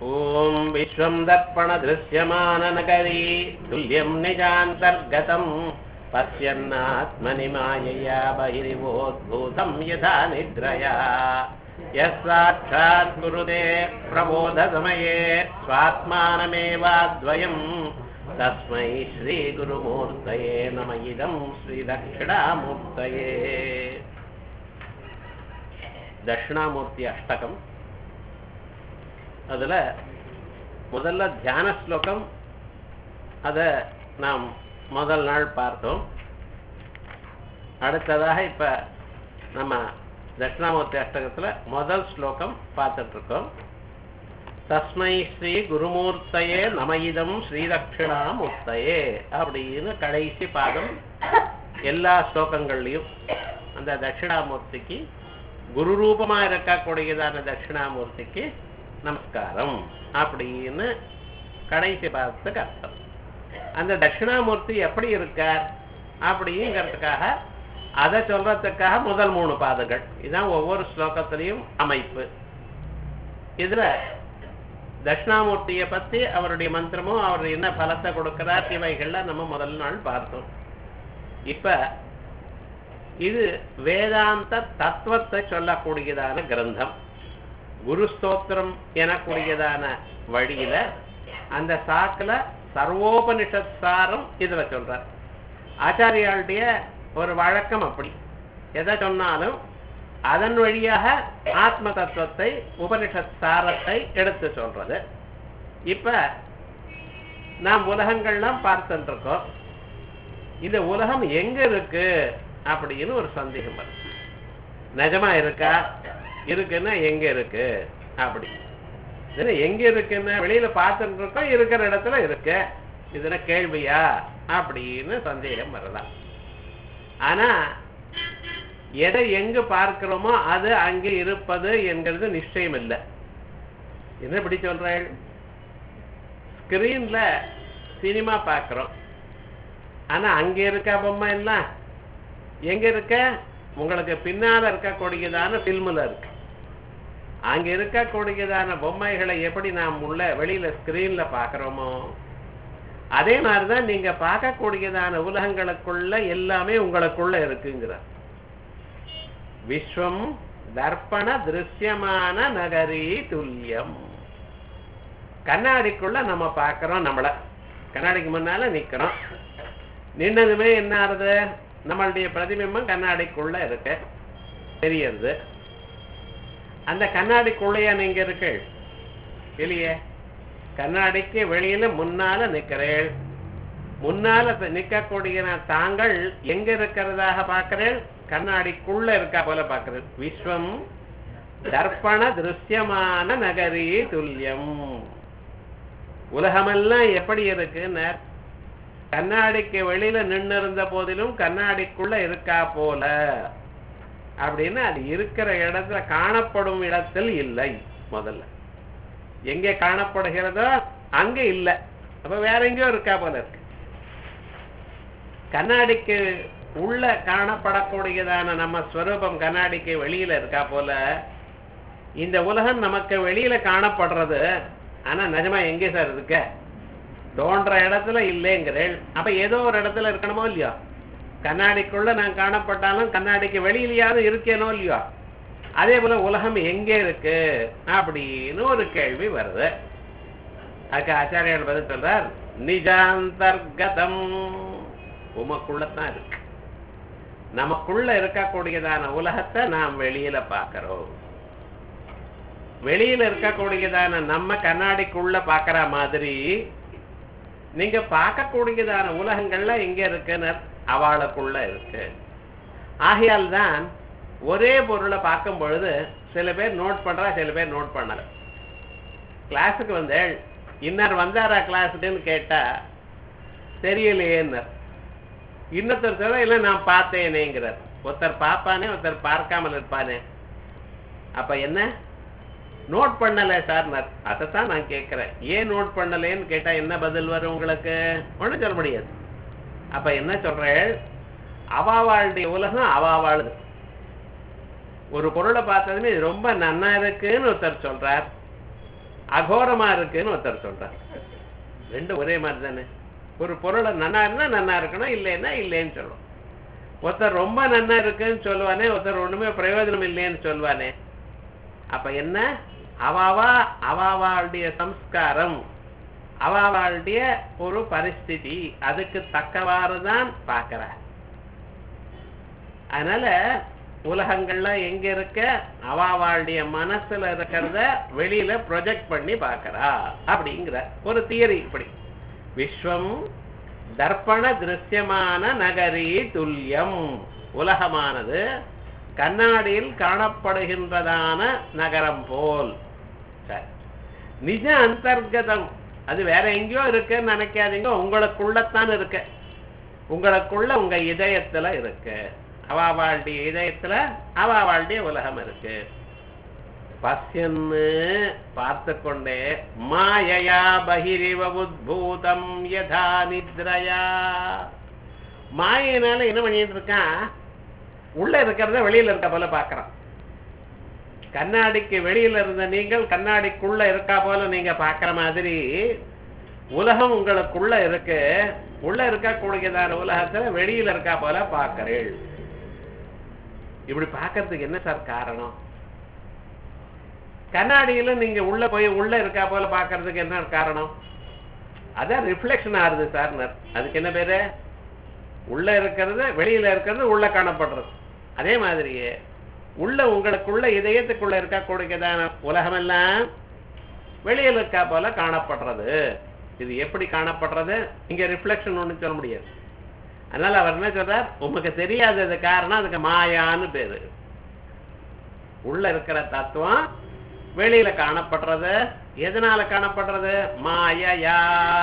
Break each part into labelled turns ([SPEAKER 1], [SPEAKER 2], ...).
[SPEAKER 1] ॐ विश्वं दर्पणदृश्यमाननगरी तुल्यं निजान्तर्गतम् पश्यन्नात्मनि मायया बहिरिवोद्भूतं यथा निद्रया यः साक्षात् कुरुते प्रबोधसमये स्वात्मानमेवाद्वयम् तस्मै श्रीगुरुमूर्तये नम इदं श्रीदक्षिणामूर्तये தட்சிணாமூர்த்தி அஷ்டகம் அதில் முதல்ல தியான ஸ்லோகம் அதை நாம் முதல் நாள் பார்த்தோம் அடுத்ததாக இப்போ நம்ம தட்சிணாமூர்த்தி அஷ்டகத்தில் முதல் ஸ்லோகம் பார்த்துட்ருக்கோம் தஸ்மை ஸ்ரீ குருமூர்த்தையே நமயிதம் ஸ்ரீதட்சிணாமூர்த்தையே அப்படின்னு கடைசி பாதம் எல்லா ஸ்லோகங்கள்லையும் அந்த தட்சிணாமூர்த்திக்கு குரு ரூபமா இருக்கக்கூடியதான தட்சிணாமூர்த்திக்கு நமஸ்காரம் அப்படின்னு கடைசி பாதத்துக்கு அர்த்தம் அந்த தட்சிணாமூர்த்தி எப்படி இருக்கார் அப்படிங்கிறதுக்காக அதை சொல்றதுக்காக முதல் மூணு பாதங்கள் இதுதான் ஒவ்வொரு ஸ்லோகத்திலையும் அமைப்பு இதுல தட்சிணாமூர்த்தியை பத்தி அவருடைய மந்திரமும் அவர் என்ன பலத்தை கொடுக்கிறார் இவைகள்ல நம்ம முதல் நாள் பார்த்தோம் இப்ப இது வேதாந்த தத்துவத்தை சொல்லக்கூடியதான கிரந்தம் குரு ஸ்தோத்திரம் எனக்கூடியதான வழியில அந்த சாக்குல சர்வோபனிஷத் சாரம் இதுல சொல்றார் ஆச்சாரியாளுடைய ஒரு வழக்கம் அப்படி எதை சொன்னாலும் அதன் வழியாக ஆத்ம தத்துவத்தை உபனிஷத் சாரத்தை எடுத்து சொல்றது இப்ப நாம் உலகங்கள்லாம் பார்த்துட்டு இருக்கோம் இந்த உலகம் எங்க இருக்கு அப்படின்னு ஒரு சந்தேகம் வரும் நிஜமா இருக்கா இருக்குன்னா எங்க இருக்கு அப்படி எங்க இருக்குன்னா வெளியில பார்த்துட்டு இருக்கோம் இருக்கிற இடத்துல இருக்கு இதுனா கேள்வியா அப்படின்னு சந்தேகம் வரலாம் ஆனா எதை எங்க பார்க்கிறோமோ அது அங்கே இருப்பது என்கிறது நிச்சயம் இல்லை என்ன இப்படி சொல்றேன் ஸ்கிரீன்ல சினிமா பார்க்கிறோம் ஆனா அங்க இருக்க பொம்மை எல்லாம் எங்க இருக்க உங்களுக்கு பின்னால இருக்கக்கூடியதான பில்முல இருக்கு அங்க இருக்கக்கூடியதான பொம்மைகளை எப்படி நாம் உள்ள வெளியில ஸ்கிரீன்ல பாக்குறோமோ அதே மாதிரிதான் நீங்க பார்க்கக்கூடியதான உலகங்களுக்குள்ள எல்லாமே உங்களுக்குள்ள இருக்குங்கிற விஸ்வம் தர்ப்பண திருஷ்யமான நகரி துல்லியம் கண்ணாடிக்குள்ள நம்ம பார்க்கிறோம் நம்மள கண்ணாடிக்கு முன்னால நிக்கிறோம் நின்னதுமே என்ன ஆறுது நம்மளுடைய பிரதிபிம்பம் கண்ணாடிக்குள்ள இருக்கு தெரியறது அந்த கண்ணாடிக்குள்ளையா நீங்க இருக்கு இல்லையே கண்ணாடிக்கு வெளியில முன்னால நிக்கிறேன் முன்னால நிக்கக்கூடிய தாங்கள் எங்க இருக்கிறதாக பார்க்கிறேன் கண்ணாடிக்குள்ள இருக்கா போல பார்க்கிறேன் விஸ்வம் தர்ப்பண திருஷ்யமான நகரி துல்லியம் உலகமெல்லாம் எப்படி இருக்குன்னு கண்ணாடிக்கு வெளியில நின்று இருந்த போதிலும் கண்ணாடிக்குள்ள இருக்கா போல அப்படின்னு அது இருக்கிற இடத்துல காணப்படும் இடத்தில் இல்லை முதல்ல எங்கே காணப்படுகிறதோ அங்க இல்லை அப்ப வேற எங்கேயோ இருக்கா போல இருக்கு கண்ணாடிக்கு உள்ள காணப்படக்கூடியதான நம்ம ஸ்வரூபம் கண்ணாடிக்கு வெளியில இருக்கா போல இந்த உலகம் நமக்கு வெளியில காணப்படுறது ஆனா நிஜமா எங்கே சார் இருக்க தோன்ற இடத்துல இல்லைங்கிறேன் அப்ப ஏதோ ஒரு இடத்துல இருக்கணுமோ இல்லையோ கண்ணாடிக்குள்ள நான் காணப்பட்டாலும் கண்ணாடிக்கு வெளியிலையாவது இருக்கேனோ இல்லையோ அதே போல உலகம் எங்கே இருக்கு அப்படின்னு ஒரு கேள்வி வருது அதுக்கு ஆச்சாரியார் பதில் சொல்றார் நிஜாந்தர்கதம் உமக்குள்ளதான் இருக்கு நமக்குள்ள இருக்கக்கூடியதான உலகத்தை நாம் வெளியில பார்க்கிறோம் வெளியில இருக்கக்கூடியதான நம்ம கண்ணாடிக்குள்ள பாக்குற மாதிரி நீங்க பார்க்கக்கூடியதான உலகங்கள்ல எங்க இருக்குன்னு அவளுக்குள்ள இருக்கு ஆகையால் தான் ஒரே பொருளை பார்க்கும் பொழுது சில பேர் நோட் பண்றா சில பேர் நோட் பண்ணல கிளாஸுக்கு வந்து இன்னார் வந்தாரா கிளாஸுக்குன்னு கேட்டா தெரியலையேன்னு இன்னொருத்தர் சொல்ல இல்லை நான் பார்த்தேனேங்கிறார் ஒருத்தர் பார்ப்பானே ஒருத்தர் பார்க்காமல் இருப்பானே அப்ப என்ன நோட் பண்ணல சார் அதைத்தான் நான் கேட்கிறேன் ஏன் நோட் பண்ணலேன்னு கேட்டா என்ன பதில் வரும் உங்களுக்கு ஒன்றும் சொல்ல முடியாது அப்ப என்ன சொல்றேன் அவாவாளுடைய உலகம் அவாவாளுது ஒரு பொருளை பார்த்ததுமே இது ரொம்ப நன்னா இருக்குன்னு ஒருத்தர் சொல்றார் அகோரமா இருக்குன்னு ஒருத்தர் சொல்றார் ரெண்டும் ஒரே மாதிரி தானே ஒரு பொருளை நன்னா இருந்தா நன்னா இருக்கணும் இல்லைன்னா இல்லைன்னு சொல்லணும் ஒருத்தர் ரொம்ப நன்னா இருக்குன்னு சொல்லுவானே ஒருத்தர் ஒண்ணுமே பிரயோஜனம் இல்லைன்னு சொல்லுவானே அப்ப என்ன அவாவா அவாவாளுடைய சம்ஸ்காரம் அவாவாளுடைய ஒரு பரிஸ்திதி அதுக்கு தக்கவாறு தான் பார்க்கிறார் அதனால உலகங்கள்லாம் எங்க இருக்க அவாவாளுடைய மனசுல இருக்கிறத வெளியில ப்ரொஜெக்ட் பண்ணி பார்க்கறா அப்படிங்கிற ஒரு தியரி இப்படி விஸ்வம் தர்ப்பண திருஷ்யமான நகரி துல்லியம் உலகமானது கண்ணாடியில் காணப்படுகின்றதான நகரம் போல் சரி. நிஜ அந்தர்கதம் அது வேற எங்கேயோ இருக்குன்னு நினைக்காதீங்க உங்களுக்குள்ளத்தான் இருக்கு உங்களுக்குள்ள உங்க இதயத்துல இருக்கு அவாவாளுடைய இதயத்துல அவாவாளுடைய உலகம் இருக்கு பசியன்னு பார்த்து கொண்டே மாயையா பகிரிவ உத்பூதம் யதா நித்ரயா மாயினால என்ன பண்ணிட்டு இருக்கான் உள்ள இருக்கிறத வெளியில இருக்க போல பார்க்கறான் கண்ணாடிக்கு வெளியில இருந்த நீங்கள் கண்ணாடிக்குள்ள இருக்கா போல நீங்க பார்க்கிற மாதிரி உலகம் உங்களுக்குள்ள இருக்கு உள்ள இருக்கக்கூடியதான உலகத்துல வெளியில இருக்கா போல பார்க்கிறீள் இப்படி பார்க்கறதுக்கு என்ன சார் காரணம் கண்ணாடியில நீங்க உள்ள போய் உள்ள இருக்கா போல பார்க்கறதுக்கு என்ன காரணம் அதான் ரிஃப்ளெக்ஷன் ஆகுது சார் அதுக்கு என்ன பேரு உள்ள இருக்கிறது வெளியில இருக்கிறது உள்ள காணப்படுறது அதே மாதிரியே உள்ள உங்களுக்குள்ள இதயத்துக்குள்ள இருக்கக்கூடியதான உலகமெல்லாம் வெளியில இருக்கா போல காணப்படுறது இது எப்படி காணப்படுறது இங்க ரிஃப்ளெக்ஷன் ஒண்ணு சொல்ல முடியாது அதனால அவர் என்ன சொல்றார் உமக்கு தெரியாதது காரணம் அதுக்கு மாயான்னு பேரு உள்ள இருக்கிற தத்துவம் வெளியில காணப்படுறது எதனால காணப்படுறது மாயையா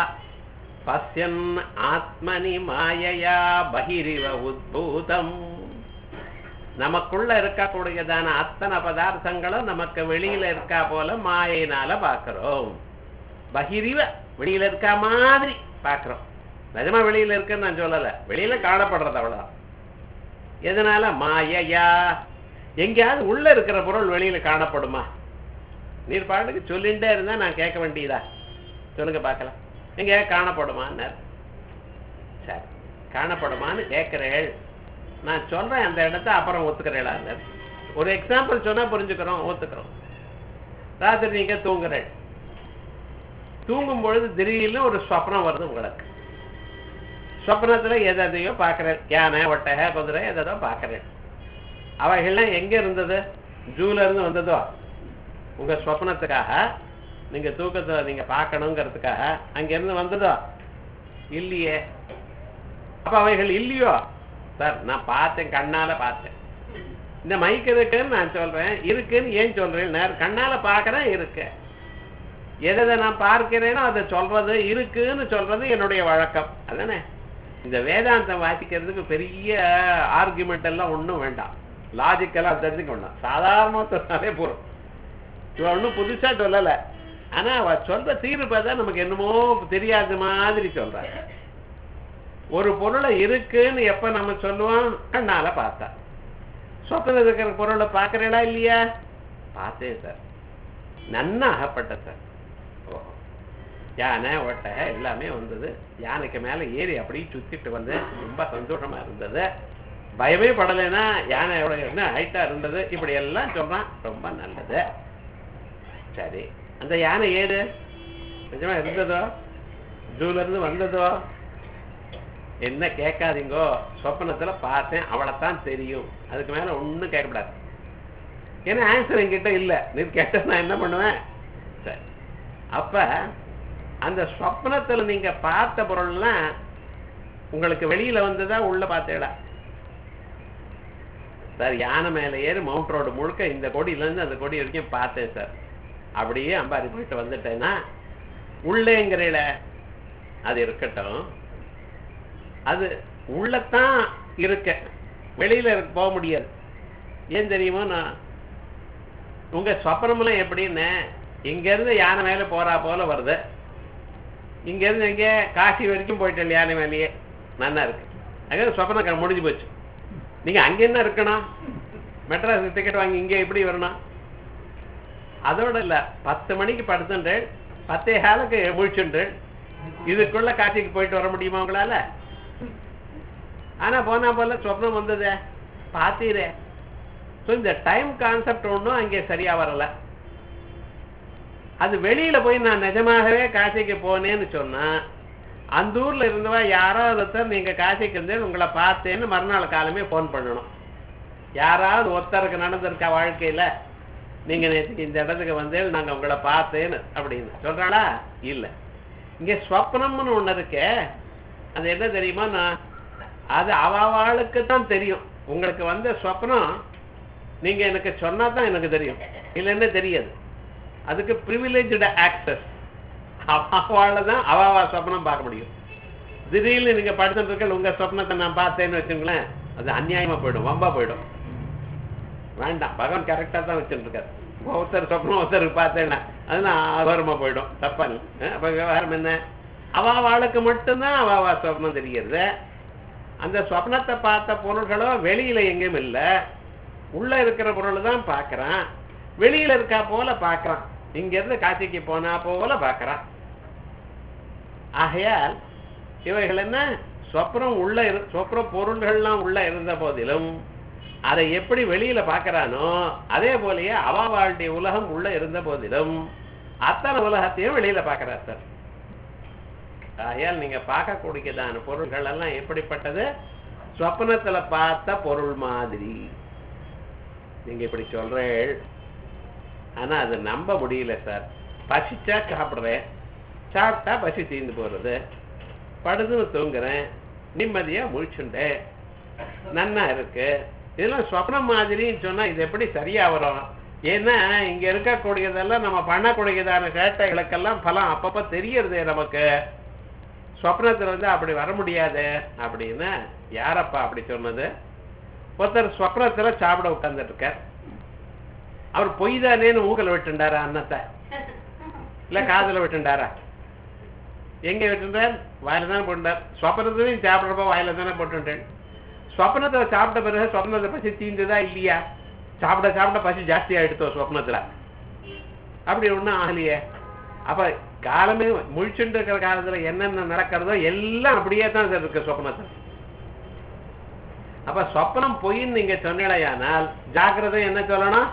[SPEAKER 1] பசியன் ஆத்மனி மாயையா பகிரிவ உத்பூதம் நமக்குள்ள இருக்கக்கூடியதான அத்தனை பதார்த்தங்களும் நமக்கு வெளியில இருக்கா போல மாயினால பார்க்கிறோம் பகிரிவ வெளியில இருக்கா மாதிரி பார்க்கிறோம் நிஜமா வெளியில இருக்குன்னு நான் சொல்லல வெளியில காணப்படுறது அவ்வளவுதான் எதனால மாயையா எங்கேயாவது உள்ள இருக்கிற பொருள் வெளியில காணப்படுமா நீர் பாட்டுக்கு சொல்லிட்டே இருந்தா நான் கேட்க வேண்டியதா சொல்லுங்க பார்க்கலாம் எங்க காணப்படுமான்னார் சரி காணப்படுமான்னு கேட்கிறேள் நான் சொல்றேன் அந்த இடத்த அப்புறம் ஒத்துக்கிறேளா ஒரு எக்ஸாம்பிள் சொன்னா புரிஞ்சுக்கிறோம் ஒத்துக்கிறோம் ராத்திரி நீங்க தூங்குறேள் தூங்கும் பொழுது திடீர்னு ஒரு ஸ்வப்னம் வருது உங்களுக்கு ஸ்வப்னத்துல எதையோ பார்க்கிறேன் யானை ஒட்டகை குதிரை எதோ பார்க்கிறேன் அவைகள்லாம் எங்க இருந்தது ஜூல இருந்து வந்ததோ உங்க ஸ்வப்னத்துக்காக நீங்க தூக்கத்தை நீங்க பார்க்கணுங்கிறதுக்காக அங்க இருந்து வந்ததோ இல்லையே அப்ப அவைகள் இல்லையோ சார் நான் பார்த்தேன் கண்ணால பார்த்தேன் இந்த மைக் இருக்குன்னு நான் சொல்றேன் இருக்குன்னு ஏன் சொல்றேன் நான் கண்ணால பார்க்கறேன் இருக்கு எதை நான் பார்க்கிறேனோ அதை சொல்றது இருக்குன்னு சொல்றது என்னுடைய வழக்கம் அதானே இந்த வேதாந்தம் வாசிக்கிறதுக்கு பெரிய ஆர்குமெண்ட் எல்லாம் ஒன்றும் வேண்டாம் லாஜிக்கெல்லாம் தெரிஞ்சுக்க வேண்டாம் சாதாரணமாக சொன்னாலே போதும் இவன் ஒன்றும் புதுசா சொல்லலை ஆனா அவ சொல்ற தீர்வு பார்த்தா நமக்கு என்னமோ தெரியாத மாதிரி சொல்றாங்க ஒரு பொருளை இருக்குன்னு எப்ப நம்ம சொல்லுவோம் கண்ணால பார்த்தா சொப்பனில் இருக்கிற பொருளை பார்க்கறீங்களா இல்லையா பார்த்தேன் சார் நன்னா அகப்பட்ட சார் ஓ யானை ஒட்டகை எல்லாமே வந்தது யானைக்கு மேல ஏறி அப்படியே சுத்திட்டு வந்து ரொம்ப சந்தோஷமா இருந்தது பயமே படலைன்னா யானை எவ்வளவு என்ன ஹைட்டா இருந்தது இப்படி எல்லாம் சொல்றான் ரொம்ப நல்லது சரி அந்த யானை ஏது நிஜமா இருந்ததோ ஜூல இருந்து வந்ததோ என்ன கேட்காதீங்கோ சொப்பனத்துல பார்த்தேன் அவளைத்தான் தெரியும் அதுக்கு மேல ஒண்ணும் கேட்கக்கூடாது ஏன்னா ஆன்சர் என்கிட்ட இல்ல நீ கேட்ட நான் என்ன பண்ணுவேன் சரி அப்ப அந்த சொப்னத்துல நீங்க பார்த்த பொருள்லாம் உங்களுக்கு வெளியில வந்ததா உள்ள பார்த்தேடா சார் யானை மேல ஏறி மவுண்ட் ரோடு முழுக்க இந்த கொடியில இருந்து அந்த கொடி வரைக்கும் பார்த்தேன் சார் அப்படியே அம்பாரி போயிட்டு வந்துட்டேன்னா உள்ளேங்கிறீல அது இருக்கட்டும் அது உள்ளத்தான் இருக்க வெளியில இருக்க போக முடியாது ஏன் தெரியுமோ நான் உங்க சொப்பனமெல்லாம் எப்படின்னு இங்க இருந்து யானை மேல போறா போல வருது இங்க இருந்து எங்க காசி வரைக்கும் போயிட்டேன் யானை மேலேயே நல்லா இருக்கு அங்கே சொப்பனம் முடிஞ்சு போச்சு நீங்க அங்க என்ன இருக்கணும் மெட்ராஸ் டிக்கெட் வாங்கி இங்கே எப்படி வரணும் அதோட இல்ல பத்து மணிக்கு படுத்துட்டு பத்தே காலுக்கு முழிச்சுண்டு இதுக்குள்ள காட்சிக்கு போயிட்டு வர முடியுமா உங்களால ஆனா போனா போல சொப்னம் வந்ததே பாத்தீரே ஸோ இந்த டைம் கான்செப்ட் ஒன்றும் அங்கே சரியா வரல அது வெளியில போய் நான் நிஜமாகவே காசிக்கு போனேன்னு சொன்னா அந்த ஊர்ல இருந்தவா யாராவது ஒருத்தர் நீங்க காசிக்கு இருந்தேன் உங்களை பார்த்தேன்னு மறுநாள் காலமே ஃபோன் பண்ணணும் யாராவது ஒருத்தருக்கு நடந்திருக்கா வாழ்க்கையில நீங்க நேற்றுக்கு இந்த இடத்துக்கு வந்தேன் நாங்க உங்களை பார்த்தேன்னு அப்படின்னு சொல்றாளா இல்ல இங்க ஸ்வப்னம்னு ஒண்ணு இருக்கே அது என்ன தெரியுமா நான் அது அவாளுக்கு தான் தெரியும் உங்களுக்கு வந்த ஸ்வப்னம் நீங்க எனக்கு சொன்னா தான் எனக்கு தெரியும் இல்லைன்னு தெரியாது அதுக்கு ப்ரிவிலேஜ்டு ஆக்சஸ் அவாவால தான் அவாவா சொப்னம் பார்க்க முடியும் திடீர்னு நீங்க படுத்துட்டு இருக்க உங்க சொப்னத்தை நான் பார்த்தேன்னு வச்சுங்களேன் அது அநியாயமா போயிடும் வம்பா போயிடும் வேண்டாம் பகவான் கரெக்டா தான் வச்சுட்டு இருக்காரு ஒருத்தர் சொப்னம் ஒருத்தருக்கு பார்த்தேன்னா அது நான் ஆதாரமா போயிடும் தப்பா இல்லை அஹ் அப்ப விவகாரம் என்ன அவாவாளுக்கு மட்டும்தான் அவாவா சொப்னம் தெரிகிறது அந்த சொப்னத்தை பார்த்த பொருள்களோ வெளியில எங்கேயும் இல்லை உள்ள இருக்கிற பொருள் தான் பார்க்கறான் வெளியில இருக்கா போல பார்க்கறான் இங்க இருந்து காசிக்கு போனா போல பார்க்கறான் ஆகையால் இவைகள் என்ன சொப்னம் உள்ள இரு சொப்ன பொருள்கள்லாம் உள்ள இருந்த போதிலும் அதை எப்படி வெளியில பார்க்கறானோ அதே போலயே அவாவாளுடைய உலகம் உள்ள இருந்த போதிலும் அத்தனை உலகத்தையும் வெளியில பார்க்கறார் சார் ஆகையால் நீங்க பார்க்கக்கூடியதான பொருள்கள் எல்லாம் எப்படிப்பட்டது சொப்னத்துல பார்த்த பொருள் மாதிரி நீங்க இப்படி சொல்றேன் ஆனா அது நம்ப முடியல சார் பசிச்சா சாப்பிடுறேன் சாப்பிட்டா பசி தீர்ந்து போறது படுதுன்னு தூங்குறேன் நிம்மதியா முழிச்சுண்டேன் நன்னா இருக்கு இதெல்லாம் சொப்னம் மாதிரின்னு சொன்னா இது எப்படி சரியா வரும் ஏன்னா இங்க இருக்கக்கூடியதெல்லாம் நம்ம பண்ணக்கூடியதான சேட்டைகளுக்கெல்லாம் பலம் அப்பப்ப தெரியறதே நமக்கு சொப்னத்துல வந்து அப்படி வர முடியாது அப்படின்னு யாரப்பா அப்படி சொன்னது ஒருத்தர் சொப்னத்துல சாப்பிட உட்கார்ந்துட்டு இருக்கார் அவர் பொய் தானேன்னு மூக்கல விட்டுண்டாரா அன்னத்தை இல்ல காதுல விட்டுண்டாரா எங்க விட்டுண்டார் வாயில தானே போட்டுட்டார் சொப்பனத்தையும் சாப்பிடுறப்ப வாயில தானே போட்டுட்டேன் சொப்னத்தை சாப்பிட்ட பிறகு சொப்னத்தை பசி தீந்துதா இல்லையா சாப்பிட சாப்பிட பசி ஜாஸ்தி ஆயிடுத்தோம் சொப்னத்துல அப்படி ஒண்ணும் ஆகலையே அப்ப காலமே முழிச்சுட்டு இருக்கிற காலத்துல என்னென்ன நடக்கிறதோ எல்லாம் அப்படியே தான் சார் இருக்கு சொப்னத்துல அப்ப சொப்னம் பொய்ன்னு நீங்க சொன்னீங்களேயானால் ஜாக்கிரதை என்ன சொல்லணும்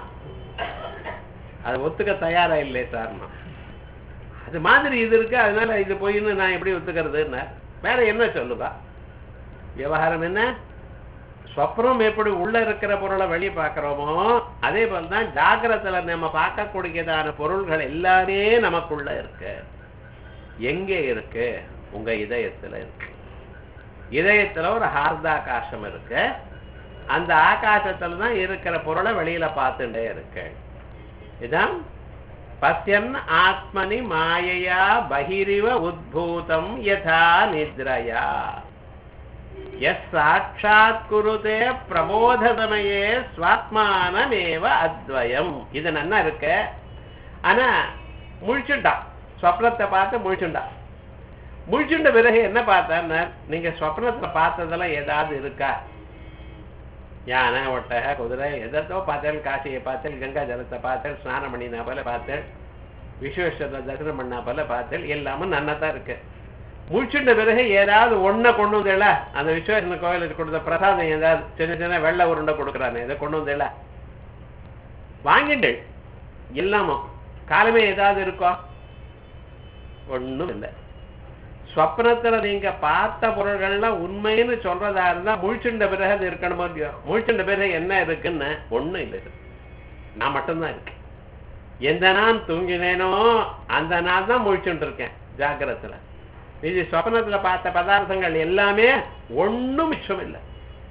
[SPEAKER 1] அது ஒத்துக்க தயாரா இல்லை சார் அது மாதிரி இது இருக்கு அதனால இது பொய்ன்னு நான் எப்படி ஒத்துக்கிறதுன்னு வேற என்ன சொல்லுவா விவகாரம் என்ன சொப்னம் எப்படி உள்ள இருக்கிற பொருளை வெளியே பார்க்கிறோமோ அதே போலதான் ஜாகிரத்துல நம்ம பார்க்கக்கூடியதான பொருள்கள் எல்லாமே நமக்குள்ள இருக்கு எங்க இருக்கு உங்க இதயத்துல இருக்கு இதயத்துல ஒரு ஹார்தாகாசம் இருக்கு அந்த ஆகாசத்துல தான் இருக்கிற பொருளை வெளியில பார்த்துட்டே இருக்கு இதான் பசியன் ஆத்மனி மாயையா பகிரிவ உத்பூதம் யதா நித்ரயா எஸ் சாட்சாத் குருதே பிரபோத சமயே ஸ்வாத்மானமேவ அத்வயம் இது நன்னா இருக்கு ஆனா முழிச்சுட்டான் சொப்னத்தை பார்த்து முழிச்சுட்டான் முழிச்சுண்ட பிறகு என்ன பார்த்தான்னு நீங்க சொப்னத்துல பார்த்ததெல்லாம் ஏதாவது இருக்கா யானை ஒட்டக குதிரை எதோ பார்த்தேன் காசியை பார்த்தேன் கங்கா ஜலத்தை பார்த்தேன் ஸ்நானம் பண்ணினா போல பார்த்தேன் விஸ்வேஸ்வரத்தை தரிசனம் பண்ணா போல பார்த்தேன் எல்லாமே நன்னதான் இருக்கு முழிச்சுட்ட பிறகு ஏதாவது ஒன்றை கொண்டு வந்தேல அந்த விஸ்வேஸ்வரன் கோயிலுக்கு கொடுத்த பிரசாதம் ஏதாவது சின்ன சின்ன வெள்ளை உருண்டை கொடுக்குறானே இதை கொண்டு வந்தேல வாங்கிட்டு எல்லாமும் காலமே ஏதாவது இருக்கோ ஒண்ணும் இல்லை ஸ்வப்னத்துல நீங்க பார்த்த பொருள்கள்லாம் உண்மைன்னு சொல்றதா இருந்தா முழிச்சுண்ட பிறகு அது இருக்கணுமோ இல்லையோ முழிச்சுண்ட பிறகு என்ன இருக்குன்னு ஒண்ணும் இல்லை இது. நான் மட்டும்தான் இருக்கேன் எந்த நான் தூங்கினேனோ அந்த நாள் தான் முழிச்சுட்டு இருக்கேன் ஜாக்கிரத்துல இது சொப்னத்துல பார்த்த பதார்த்தங்கள் எல்லாமே ஒண்ணும் மிச்சம் இல்லை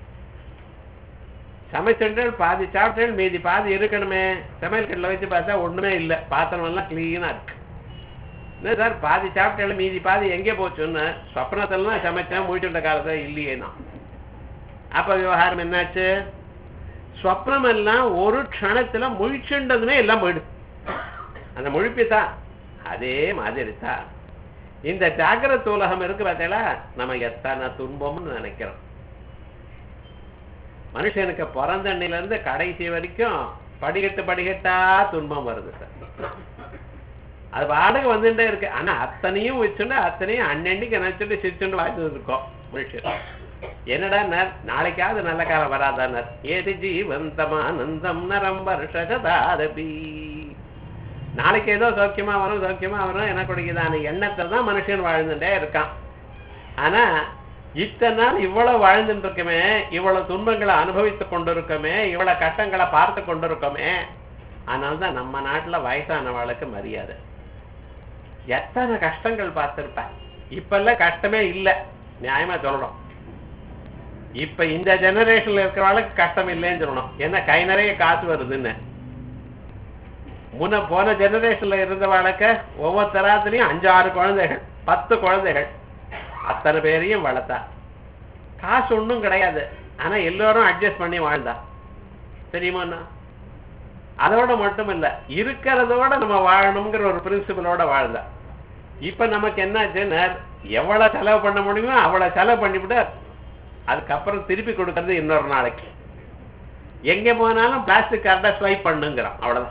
[SPEAKER 1] சமைச்சென்றால் பாதி சாப்பிட்டேன் மீதி பாதி இருக்கணுமே சமையல் கட்டில் வச்சு பார்த்தா ஒண்ணுமே இல்லை பாத்திரம் எல்லாம் கிளீனா இருக்கு என்ன சார் பாதி சாப்பிட்டேன் மீதி பாதி எங்கே போச்சுன்னு சொப்னத்திலாம் சமைச்சேன் மூச்சுண்ட காலத்துல இல்லையே நான் அப்ப விவகாரம் என்னாச்சு சொப்னம் எல்லாம் ஒரு க்ஷணத்துல முழிச்சுண்டதுமே எல்லாம் போயிடுது அந்த முழிப்பு தான் அதே மாதிரி தான் இந்த ஜாகிரத உலகம் இருக்கு பார்த்தீங்களா நம்ம எத்தனை துன்பம்னு நினைக்கிறோம் மனுஷனுக்கு பிறந்தண்ணில இருந்து கடைசி வரைக்கும் படிக்கட்டு படிக்கட்டா துன்பம் வருது சார் அது வாடகை வந்துட்டே இருக்கு ஆனா அத்தனையும் வச்சுட்டு அத்தனையும் அன்னன்னைக்கு நினைச்சிட்டு சிரிச்சுட்டு வாழ்ந்து இருக்கோம் மனுஷன் என்னடா நர் நாளைக்காவது நல்ல காலம் வராதானர் ஏது ஜீவந்தமானந்தம் நரம் வருஷதாரபி நாளைக்கு ஏதோ சௌக்கியமா வரும் சௌக்கியமா வரும் எனக்கு குடிக்குதான எண்ணத்தை தான் மனுஷன் வாழ்ந்துட்டே இருக்கான் ஆனா இத்தனை நாள் இவ்வளவு வாழ்ந்துட்டு இருக்கமே இவ்வளவு துன்பங்களை அனுபவித்து கொண்டிருக்கோமே இவ்வளவு கஷ்டங்களை பார்த்து கொண்டிருக்கோமே அதனால்தான் நம்ம நாட்டுல வயசானவாளுக்கு மரியாதை எத்தனை கஷ்டங்கள் பார்த்திருப்ப இப்பெல்லாம் கஷ்டமே இல்லை நியாயமா சொல்லணும் இப்ப இந்த ஜெனரேஷன்ல இருக்கிறவளுக்கு கஷ்டம் இல்லைன்னு சொல்லணும் ஏன்னா கை நிறைய காசு வருதுன்னு முன்ன போன ஜெனரேஷன்ல இருந்தவளுக்கு ஒவ்வொரு தராத்துலயும் அஞ்சு ஆறு குழந்தைகள் பத்து குழந்தைகள் அத்தனை பேரையும் வளர்த்தா காசு ஒண்ணும் கிடையாது ஆனா எல்லாரும் அட்ஜஸ்ட் பண்ணி வாழ்ந்தா தெரியுமாண்ணா அதோட மட்டும் இல்ல இருக்கிறதோட நம்ம வாழணுங்கிற ஒரு பிரின்சிபலோட வாழ்ந்தா இப்ப நமக்கு என்னாச்சுன்னா எவ்வளவு செலவு பண்ண முடியுமோ அவ்வளவு செலவு பண்ணிவிட்டு அதுக்கப்புறம் திருப்பி கொடுக்கறது இன்னொரு நாளைக்கு எங்க போனாலும் பிளாஸ்டிக் கார்டை ஸ்வைப் பண்ணுங்கிறான் அவ்வளவுதான்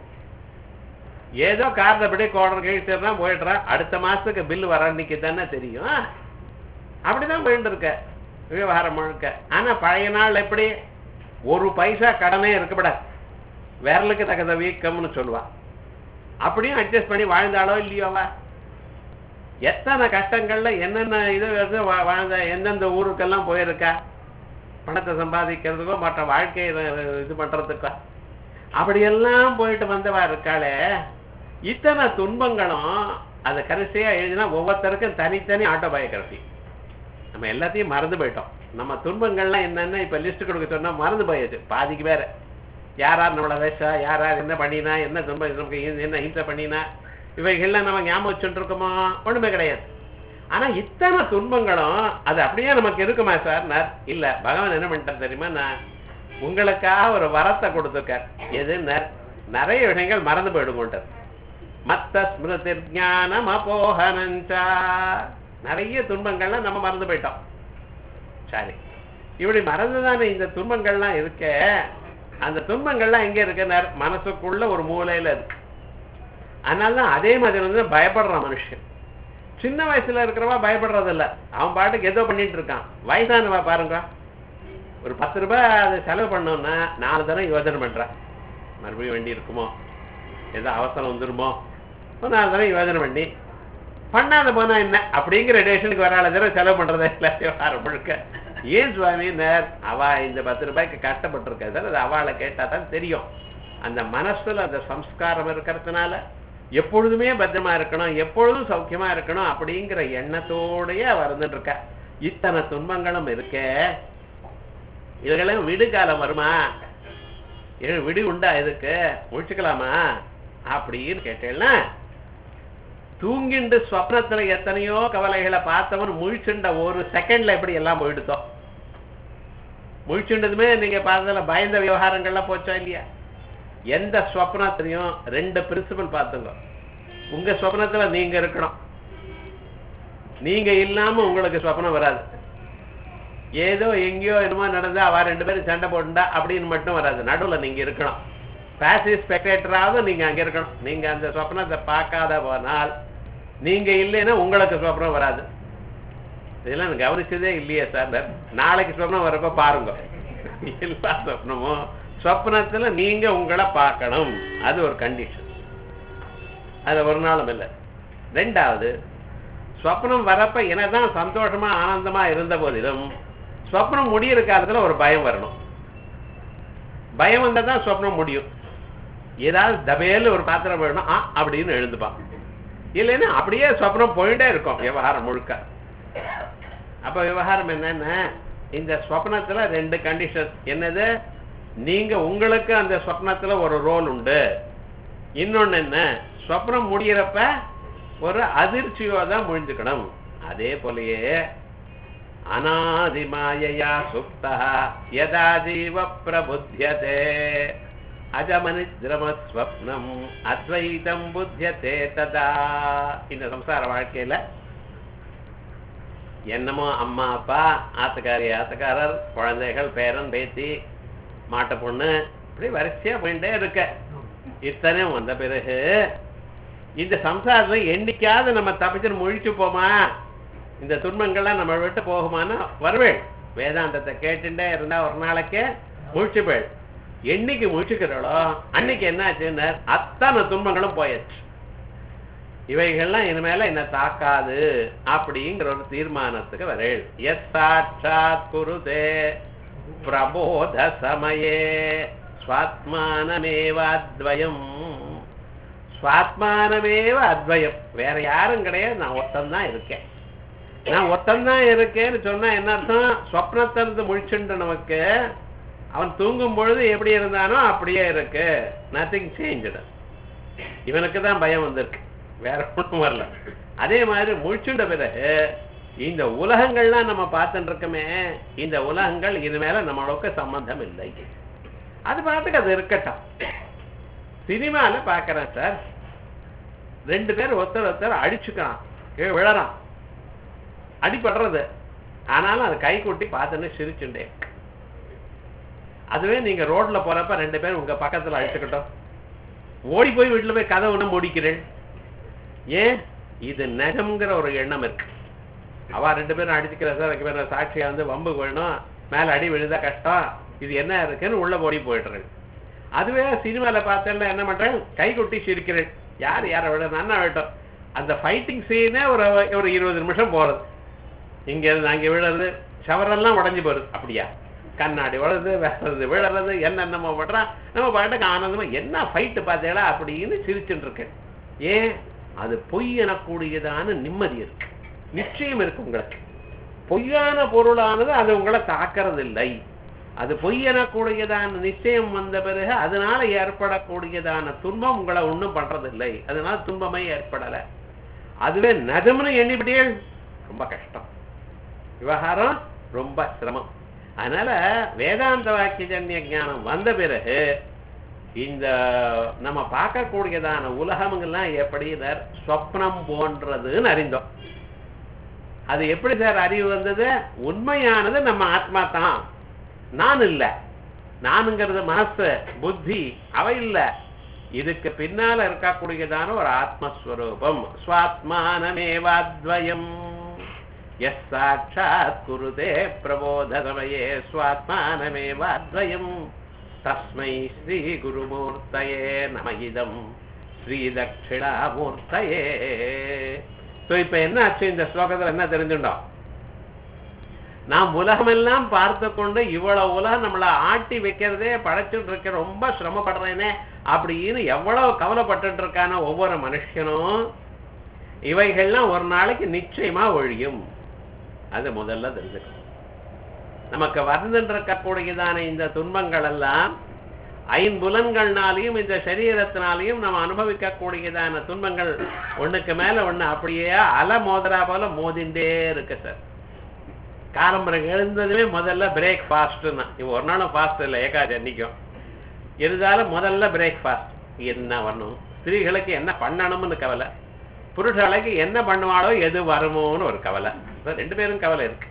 [SPEAKER 1] ஏதோ கார்டை அப்படியே கோடர் கழிச்சுனா போயிடுறான் அடுத்த மாசத்துக்கு பில் வர அன்னைக்கு தானே தெரியும் அப்படிதான் போயிட்டு இருக்க விவகாரம் முழுக்க ஆனா பழைய நாள் எப்படி ஒரு பைசா கடனே இருக்கப்படாது விரலுக்கு தகுந்த வீக்கம்னு சொல்லுவா அப்படியும் அட்ஜஸ்ட் பண்ணி வாழ்ந்தாளோ இல்லையோவா எத்தனை கஷ்டங்கள்ல என்னென்ன இது வந்து வா- வாழ்ந்த எந்தெந்த ஊருக்கெல்லாம் போயிருக்கா பணத்தை சம்பாதிக்கிறதுக்கோ மற்ற வாழ்க்கையை இது- இது பண்றதுக்கோ அப்படியெல்லாம் போயிட்டு வந்தவா இருக்காளே இத்தனை துன்பங்களும் அதை கடைசியா எழுதினா ஒவ்வொருத்தருக்கும் தனித்தனி ஆட்டோபயோகிராஃபி நம்ம எல்லாத்தையும் மறந்து போயிட்டோம் நம்ம துன்பங்கள்லாம் என்னென்ன இப்ப லிஸ்ட் கொடுக்க சொன்னா மறந்து போயிடுச்சு பாதிக்கு வேற யார் யார் நம்மளை வேஷா யார் யார் என்ன பண்ணினா என்ன துன்பம் நமக்கு இது என்ன ஹிம்சை பண்ணினா இவைகள்லாம் நம்ம ஞாபகம் வச்சுட்டு இருக்கோமா ஒண்ணுமே கிடையாது ஆனா இத்தனை துன்பங்களும் அது அப்படியே நமக்கு இருக்குமா சார் நான் இல்ல பகவான் என்ன பண்ணிட்டார் தெரியுமா நான் உங்களுக்காக ஒரு வரத்தை கொடுத்துருக்கார் எது நர்- நிறைய விஷயங்கள் மறந்து போயிடுங்கோன்றார் மத்த ஸ்மிருதி ஞானம் அபோகனஞ்சா நிறைய துன்பங்கள்லாம் நம்ம மறந்து போயிட்டோம் சரி இப்படி மறந்துதானே இந்த துன்பங்கள்லாம் இருக்க அந்த துன்பங்கள்லாம் எங்க இருக்கு நர்- மனசுக்குள்ள ஒரு மூலையில இருக்கு அதனாலதான் அதே மாதிரி வந்து பயப்படுறான் மனுஷன் சின்ன வயசுல இருக்கிறவா பயப்படுறது இல்ல அவன் பாட்டுக்கு ஏதோ பண்ணிட்டு இருக்கான் வயசானவா பாருங்க ஒரு பத்து ரூபாய் அதை செலவு பண்ணோம்னா நாலு தடவை யோசனை பண்றான் மறுபடியும் வண்டி இருக்குமோ ஏதோ அவசரம் வந்துருமோ ஒரு நாலு தடவை யோசனை பண்ணி பண்ணாத போனா என்ன அப்படிங்கிற ரேஷனுக்கு வராத தடவை செலவு பண்றதே இல்லை விவகாரம் முழுக்க ஏன் சுவாமி நேர் அவ இந்த பத்து ரூபாய்க்கு கஷ்டப்பட்டிருக்க சார் அது அவளை கேட்டா தான் தெரியும் அந்த மனசுல அந்த சம்ஸ்காரம் இருக்கிறதுனால எப்பொழுதுமே பத்திரமா இருக்கணும் எப்பொழுதும் சௌக்கியமா இருக்கணும் அப்படிங்கிற எண்ணத்தோடயே அவ இருந்துட்டு இருக்கா இத்தனை துன்பங்களும் இருக்க இதுக்கெல்லாம் விடு காலம் வருமா ஏ, விடு உண்டா இதுக்கு முழிச்சுக்கலாமா அப்படின்னு கேட்டேன்னா தூங்கிண்டு ஸ்வப்னத்துல எத்தனையோ கவலைகளை பார்த்தவன் முழிச்சுண்ட ஒரு செகண்ட்ல எப்படி எல்லாம் போயிடுதோ முழிச்சுண்டதுமே நீங்க பார்த்ததுல பயந்த விவகாரங்கள்லாம் போச்சா இல்லையா எந்த ஸ்வப்னத்திலையும் ரெண்டு பிரின்சிபல் பார்த்துங்க உங்க ஸ்வப்னத்துல நீங்க இருக்கணும் நீங்க இல்லாம உங்களுக்கு ஸ்வப்னம் வராது ஏதோ எங்கேயோ என்னமோ நடந்தா அவ ரெண்டு பேரும் சண்டை போட்டுண்டா அப்படின்னு மட்டும் வராது நடுவுல நீங்க இருக்கணும் பாசிவ் ஸ்பெக்டேட்டராவது நீங்க அங்க இருக்கணும் நீங்க அந்த சொப்னத்தை பார்க்காத போனால் நீங்க இல்லைன்னா உங்களுக்கு சொப்னம் வராது இதெல்லாம் நான் கவனிச்சதே இல்லையே சார் நாளைக்கு சொப்னம் வரப்ப பாருங்க எல்லா சொப்னமும் சொப்னத்துல நீங்க உங்களை பார்க்கணும் அது ஒரு கண்டிஷன் அது ஒரு நாளும் இல்லை ரெண்டாவது சொப்னம் வரப்ப என்னதான் சந்தோஷமா ஆனந்தமா இருந்த போதிலும் சொப்னம் முடியிற காலத்துல ஒரு பயம் வரணும் பயம் வந்தா தான் சொப்னம் முடியும் ஏதாவது தபேல ஒரு பாத்திரம் வேணும் ஆ அப்படின்னு எழுந்துப்பான் இல்லைன்னா அப்படியே சொப்னம் போயிட்டே இருக்கும் விவகாரம் முழுக்க அப்ப விவகாரம் என்னன்னா இந்த சொப்னத்துல ரெண்டு கண்டிஷன் என்னது நீங்க உங்களுக்கு அந்த சொப்னத்துல ஒரு ரோல் உண்டு இன்னொன்னு என்ன சொப்னம் முடியிறப்ப ஒரு அதிர்ச்சியோ தான் முழிஞ்சுக்கணும் அதே போலயே அநாதிமாயையா சுப்தா யதா ஜீவ பிரபுத்தியதே அஜமனித்ரமஸ்வப்னம் அத்வைதம் புத்தியதே ததா இந்த சம்சார வாழ்க்கையில என்னமோ அம்மா அப்பா ஆத்துக்காரி ஆத்துக்காரர் குழந்தைகள் பேரன் பேத்தி மாட்டு பொண்ணு இப்படி வரிசையா போயிட்டே இருக்க இத்தனையும் வந்த பிறகு இந்த சம்சாரத்தை என்னைக்காவது நம்ம தப்பிச்சு முழிச்சு போமா இந்த துன்பங்கள்லாம் நம்ம விட்டு போகுமான்னா வருவேள் வேதாந்தத்தை கேட்டுட்டே இருந்தா ஒரு நாளைக்கு முழிச்சுப்பேள் என்னைக்கு முழிச்சுக்கிறோளோ அன்னைக்கு என்னாச்சுன்னு அத்தனை துன்பங்களும் போயாச்சு இவைகள்லாம் இனிமேல என்ன தாக்காது அப்படிங்கிற ஒரு தீர்மானத்துக்கு வரேள் எஸ் சாட்சாத் குருதே பிரபோத சமயே சுவாத்மானமேவ அத்வயம் சுவாத்மானமேவ அத்வயம் வேற யாரும் கிடையாது நான் ஒத்தந்தான் இருக்கேன் நான் ஒத்தந்தான் இருக்கேன்னு சொன்னா என்ன அர்த்தம் சொப்னத்திலிருந்து முழிச்சுண்டு நமக்கு அவன் தூங்கும் பொழுது எப்படி இருந்தானோ அப்படியே இருக்கு நத்திங் சேஞ்சு இவனுக்கு தான் பயம் வந்திருக்கு வேற ஒன்றும் வரல அதே மாதிரி முழிச்சுண்ட பிறகு இந்த உலகங்கள்லாம் நம்ம பார்த்துட்டு இருக்கோமே இந்த உலகங்கள் இது மேல நம்மளுக்கு சம்பந்தம் இல்லை அது பாட்டுக்கு அது இருக்கட்டும் சினிமால பாக்குறேன் சார் ரெண்டு பேர் ஒருத்தர் ஒருத்தர் அடிச்சுக்கிறான் கீழே விழறான் அடிபடுறது ஆனாலும் அது கை கொட்டி பார்த்துன்னு சிரிச்சுண்டே அதுவே நீங்க ரோட்ல போறப்ப ரெண்டு பேரும் உங்க பக்கத்துல அடிச்சுக்கிட்டோம் ஓடி போய் வீட்டுல போய் கதை ஒண்ணு முடிக்கிறேன் ஏன் இது நகம்ங்கிற ஒரு எண்ணம் இருக்கு அவ ரெண்டு பேரும் அடிச்சுக்கிற சார் ரெண்டு பேரும் சாட்சியா வந்து வம்பு வேணும் மேல அடி விழுந்தா கஷ்டம் இது என்ன இருக்குன்னு உள்ள ஓடி போயிடுறேன் அதுவே சினிமால பார்த்தேன்னா என்ன பண்றேன் கை கொட்டி சிரிக்கிறேன் யார் யாரை விட நான் விட்டோம் அந்த ஃபைட்டிங் சீனே ஒரு ஒரு இருபது நிமிஷம் போறது இங்க இருந்து அங்க விழுறது சவரெல்லாம் உடஞ்சி போறது அப்படியா கண்ணாடி விழுறது வேறது விழுறது என்னென்னமோ பண்றான் நம்ம பாட்டுக்கு ஆனந்தமா என்ன ஃபைட்டு பார்த்தேடா அப்படின்னு சிரிச்சுட்டு இருக்கேன் ஏன் அது பொய் எனக்கூடியதான நிம்மதி இருக்கு நிச்சயம் இருக்கு உங்களுக்கு பொய்யான பொருளானது அது உங்களை தாக்கிறது இல்லை அது பொய் எனக்கூடியதான நிச்சயம் வந்த பிறகு அதனால ஏற்படக்கூடியதான துன்பம் உங்களை ஒண்ணும் பண்றதில்லை அதனால துன்பமே ஏற்படல அதுவே நஜம்னு எண்ணிவிட்டே ரொம்ப கஷ்டம் விவகாரம் ரொம்ப சிரமம் அதனால வேதாந்த வாக்கியஜன்ய ஞானம் வந்த பிறகு இந்த நம்ம பார்க்கக்கூடியதான உலகங்கள்லாம் எப்படி சார் ஸ்வப்னம் போன்றதுன்னு அறிந்தோம் அது எப்படி சார் அறிவு வந்தது உண்மையானது நம்ம ஆத்மா தான் நான் இல்ல நானுங்கிறது மனசு புத்தி அவை இல்ல இதுக்கு பின்னால இருக்கக்கூடியதான ஒரு ஆத்மஸ்வரூபம் சுவாத்மானமேவாத்வயம் எஸ் சாட்சாத் குருதே பிரபோத சமயே சுவாத்மானமேவாத்வயம் தஸ்மை ஸ்ரீ குருமூர்த்தயே நமகிதம் ஸ்ரீ தட்சிணாமூர்த்தயே ஸோ இப்போ என்ன ஆச்சு இந்த ஸ்லோகத்தில் என்ன தெரிஞ்சுட்டோம் நாம் உலகமெல்லாம் பார்த்து கொண்டு இவ்வளவு உலகம் நம்மளை ஆட்டி வைக்கிறதே படைச்சுட்டு இருக்க ரொம்ப சிரமப்படுறேனே அப்படின்னு எவ்வளவு கவலைப்பட்டுட்டு இருக்கான ஒவ்வொரு மனுஷனும் இவைகள்லாம் ஒரு நாளைக்கு நிச்சயமா ஒழியும் அது முதல்ல தெரிஞ்சுக்கணும் நமக்கு வந்துட்டு இருக்கக்கூடியதான இந்த துன்பங்கள் எல்லாம் ஐம்புலன்கள்னாலையும் இந்த சரீரத்தினாலையும் நம்ம அனுபவிக்கக்கூடியதான துன்பங்கள் ஒண்ணுக்கு மேல ஒண்ணு அப்படியே அலை மோதரா போல மோதிண்டே இருக்கு சார் காலம்பரை எழுந்ததுமே முதல்ல பிரேக் ஃபாஸ்ட்னா இவ ஒரு நாளும் ஃபாஸ்ட் இல்லை ஏகாதி அன்னைக்கும் இருந்தாலும் முதல்ல பிரேக் ஃபாஸ்ட் என்ன வரணும் ஸ்திரீகளுக்கு என்ன பண்ணணும்னு கவலை புருஷர்களுக்கு என்ன பண்ணுவாளோ எது வருமோன்னு ஒரு கவலை ரெண்டு பேரும் கவலை இருக்கு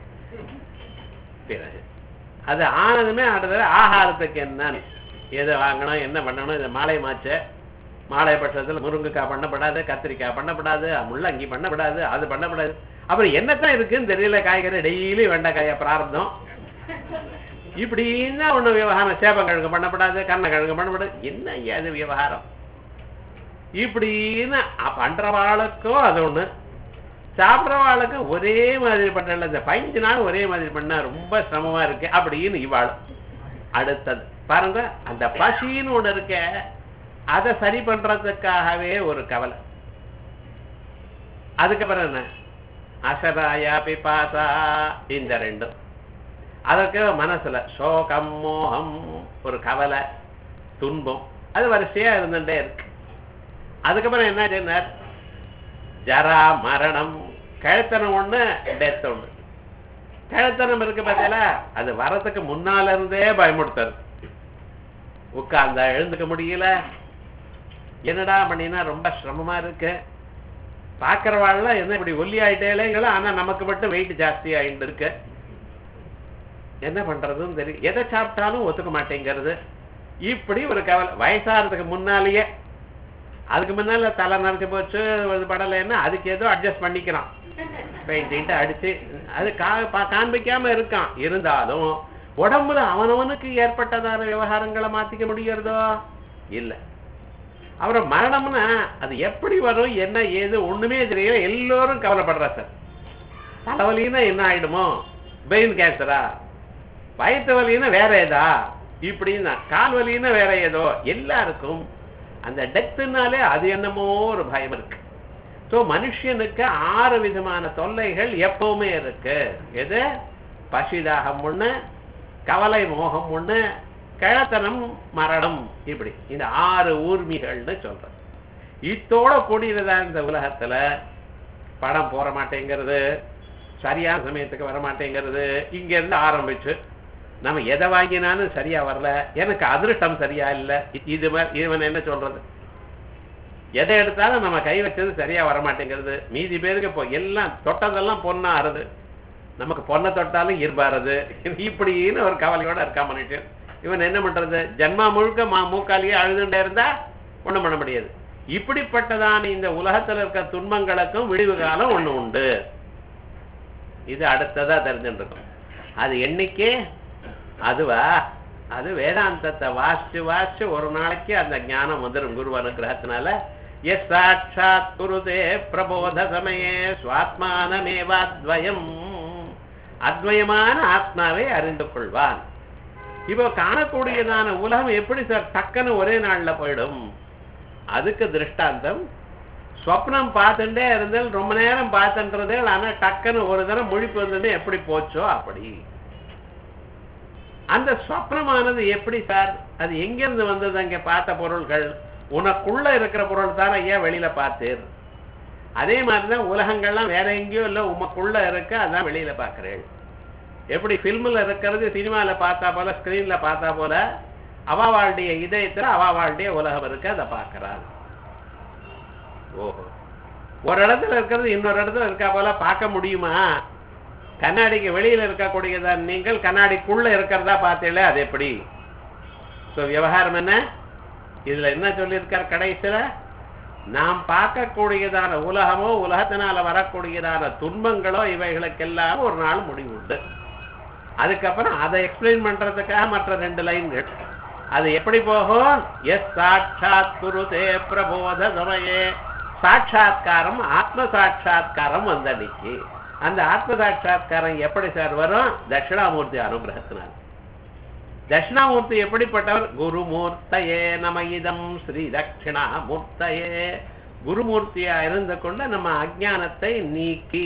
[SPEAKER 1] பிறகு அது ஆனதுமே அடுத்தது ஆகாரத்துக்கு என்னன்னு எது வாங்கணும் என்ன பண்ணணும் இது மாலை மாச்ச மாலை பட்சத்தில் முருங்கைக்காய் பண்ணப்படாது கத்திரிக்காய் பண்ணப்படாது முள்ளங்கி பண்ணப்படாது அது பண்ணப்படாது அப்புறம் என்னத்தான் இருக்குன்னு தெரியல காய்கறி டெய்லி வெண்டைக்காய பிரார்த்தம் இப்படின்னா ஒண்ணு விவகாரம் சேப்பங்கிழங்கு பண்ணப்படாது கண்ணக்கிழங்கு பண்ணப்படாது என்ன ஐயா இது விவகாரம் இப்படின்னு பண்றவாளுக்கும் அது ஒண்ணு சாப்பிட்றவாளுக்கும் ஒரே மாதிரி பண்றல இந்த பதினஞ்சு நாள் ஒரே மாதிரி பண்ணா ரொம்ப சிரமமா இருக்கு அப்படின்னு இவாள் அடுத்தது பாருங்க அந்த பசின்னு ஒண்ணு இருக்க அதை சரி பண்றதுக்காகவே ஒரு கவலை அதுக்கப்புறம் என்ன அசராயா பிபாசா இந்த ரெண்டும் அதற்கு மனசுல சோகம் மோகம் ஒரு கவலை துன்பம் அது வரிசையா இருந்துட்டே இருக்கு அதுக்கப்புறம் என்ன சொன்னார் ஜரா மரணம் கழுத்தனம் ஒண்ணு டெத் ஒண்ணு கழுத்தனம் இருக்கு பார்த்தீங்களா அது வரதுக்கு முன்னால இருந்தே பயமுடுத்தது உட்கார்ந்தா எழுந்துக்க முடியல என்னடா பண்ணினா ரொம்ப சிரமமா இருக்கு பாக்குறவாள்லாம் என்ன இப்படி ஒல்லி ஆயிட்டே ஆனா நமக்கு மட்டும் வெயிட் ஜாஸ்தி ஆயிட்டு இருக்கு என்ன பண்றதுன்னு தெரியும் எதை சாப்பிட்டாலும் ஒத்துக்க மாட்டேங்கிறது இப்படி ஒரு கவலை வயசாகிறதுக்கு முன்னாலேயே அதுக்கு முன்னால தலை நரைச்சு போச்சு இது படலைன்னா அதுக்கு ஏதோ அட்ஜஸ்ட் பண்ணிக்கிறான் பெயிண்ட் அடிச்சு அது கா பா- காண்பிக்காம இருக்கான் இருந்தாலும் உடம்புல அவனவனுக்கு ஏற்பட்டதான விவகாரங்களை மாத்திக்க முடியறதோ இல்ல அப்புறம் மரணம்னா அது எப்படி வரும் என்ன ஏது ஒண்ணுமே தெரியல எல்லோரும் கவலைப்படுறா சார் தலைவலின்னா என்ன ஆயிடுமோ பெயின் கேன்சரா வயிற்று வலின்னா வேற ஏதா இப்படின்னா கால் வலின்னா வேற ஏதோ எல்லாருக்கும் அந்த டெத்துனாலே அது என்னமோ ஒரு பயம் இருக்கு ஸோ மனுஷனுக்கு ஆறு விதமான தொல்லைகள் எப்பவுமே இருக்கு எது பசிதாகம் ஒண்ணு கவலை மோகம் ஒண்ணு கிழத்தனம் மரணம் இப்படி இந்த ஆறு ஊர்மிகள்னு சொல்றேன் இத்தோட கூடியதா இந்த உலகத்துல படம் போற மாட்டேங்கிறது சரியான சமயத்துக்கு வர மாட்டேங்கிறது இங்க இருந்து ஆரம்பிச்சு நம்ம எதை வாங்கினாலும் சரியா வரல எனக்கு அதிர்ஷ்டம் சரியா இல்ல இ- இது மாதிரி இவன் என்ன சொல்றது எதை எடுத்தாலும் நம்ம கை வச்சது சரியா வர மாட்டேங்கிறது மீதி பேருக்கு இப்போ எல்லாம் தொட்டதெல்லாம் பொண்ணா ஆறுது நமக்கு பொண்ணை தொட்டாலும் இருபாருது இப்படின்னு ஒரு கவலையோட இருக்கா மனுஷன் இவன் என்ன பண்றது ஜன்மா முழுக்க மா மூக்காலியே அழுதுண்டே இருந்தா ஒண்ணும் பண்ண முடியாது இப்படிப்பட்டதான இந்த உலகத்துல இருக்க துன்பங்களுக்கும் விடிவு காலம் ஒண்ணு உண்டு இது அடுத்ததா தெரிஞ்சுட்டு இருக்கும் அது என்னைக்கே அதுவா அது வேதாந்தத்தை வாசிச்சு வாசிச்சு ஒரு நாளைக்கு அந்த ஞானம் வந்துடும் குரு அனுகிரகத்தினால எஸ் சாட்சாத் குருதே பிரபோத சமயே சுவாத்மானமேவாத்வயம் அத்வயமான ஆத்மாவை அறிந்து கொள்வான் இப்போ காணக்கூடியதான உலகம் எப்படி சார் டக்குன்னு ஒரே நாள்ல போயிடும் அதுக்கு திருஷ்டாந்தம் ஸ்வப்னம் பார்த்துட்டே இருந்தால் ரொம்ப நேரம் பார்த்துன்றதே ஆனா டக்குன்னு ஒரு தடவை முழிப்பு வந்தது எப்படி போச்சோ அப்படி அந்த ஸ்வப்னமானது எப்படி சார் அது எங்கிருந்து வந்தது அங்க பார்த்த பொருள்கள் உனக்குள்ள இருக்கிற பொருள் தானே ஏன் வெளியில பார்த்தீர் அதே மாதிரிதான் உலகங்கள்லாம் வேற எங்கேயோ இல்ல உமக்குள்ள இருக்க அதான் வெளியில பார்க்கிறேன் எப்படி பில்ம்ல இருக்கிறது சினிமால பார்த்தா போல ஸ்கிரீன்ல பார்த்தா போல அவாவாளுடைய இதயத்துல அவாவாளுடைய உலகம் இருக்கு அதை பார்க்கறாள் ஓஹோ ஒரு இடத்துல இருக்கிறது இன்னொரு இடத்துல இருக்கா போல பார்க்க முடியுமா கண்ணாடிக்கு வெளியில இருக்கக்கூடியதா நீங்கள் கண்ணாடிக்குள்ள இருக்கிறதா பார்த்தீங்களே அது எப்படி சோ விவகாரம் என்ன இதுல என்ன சொல்லியிருக்கார் கடைசியில நாம் பார்க்கக்கூடியதான உலகமோ உலகத்தினால வரக்கூடியதான துன்பங்களோ இவைகளுக்கெல்லாம் ஒரு நாள் முடிவு உண்டு அதுக்கப்புறம் அதை எக்ஸ்பிளைன் பண்றதுக்காக மற்ற ரெண்டு லைன்கள் அது எப்படி போகும் எஸ் சாட்சாத் குருதே பிரபோத சமயே சாட்சாத்காரம் ஆத்ம சாட்சாத்காரம் வந்தடிக்கு அந்த ஆத்ம சாட்சாத்காரம் எப்படி சார் வரும் தட்சிணாமூர்த்தி அனுகிரகத்தினால் தட்சிணாமூர்த்தி எப்படிப்பட்டவர் குருமூர்த்தையே நம இதம் ஸ்ரீ தட்சிணாமூர்த்தையே குருமூர்த்தியா இருந்து கொண்டு நம்ம அஜ்ஞானத்தை நீக்கி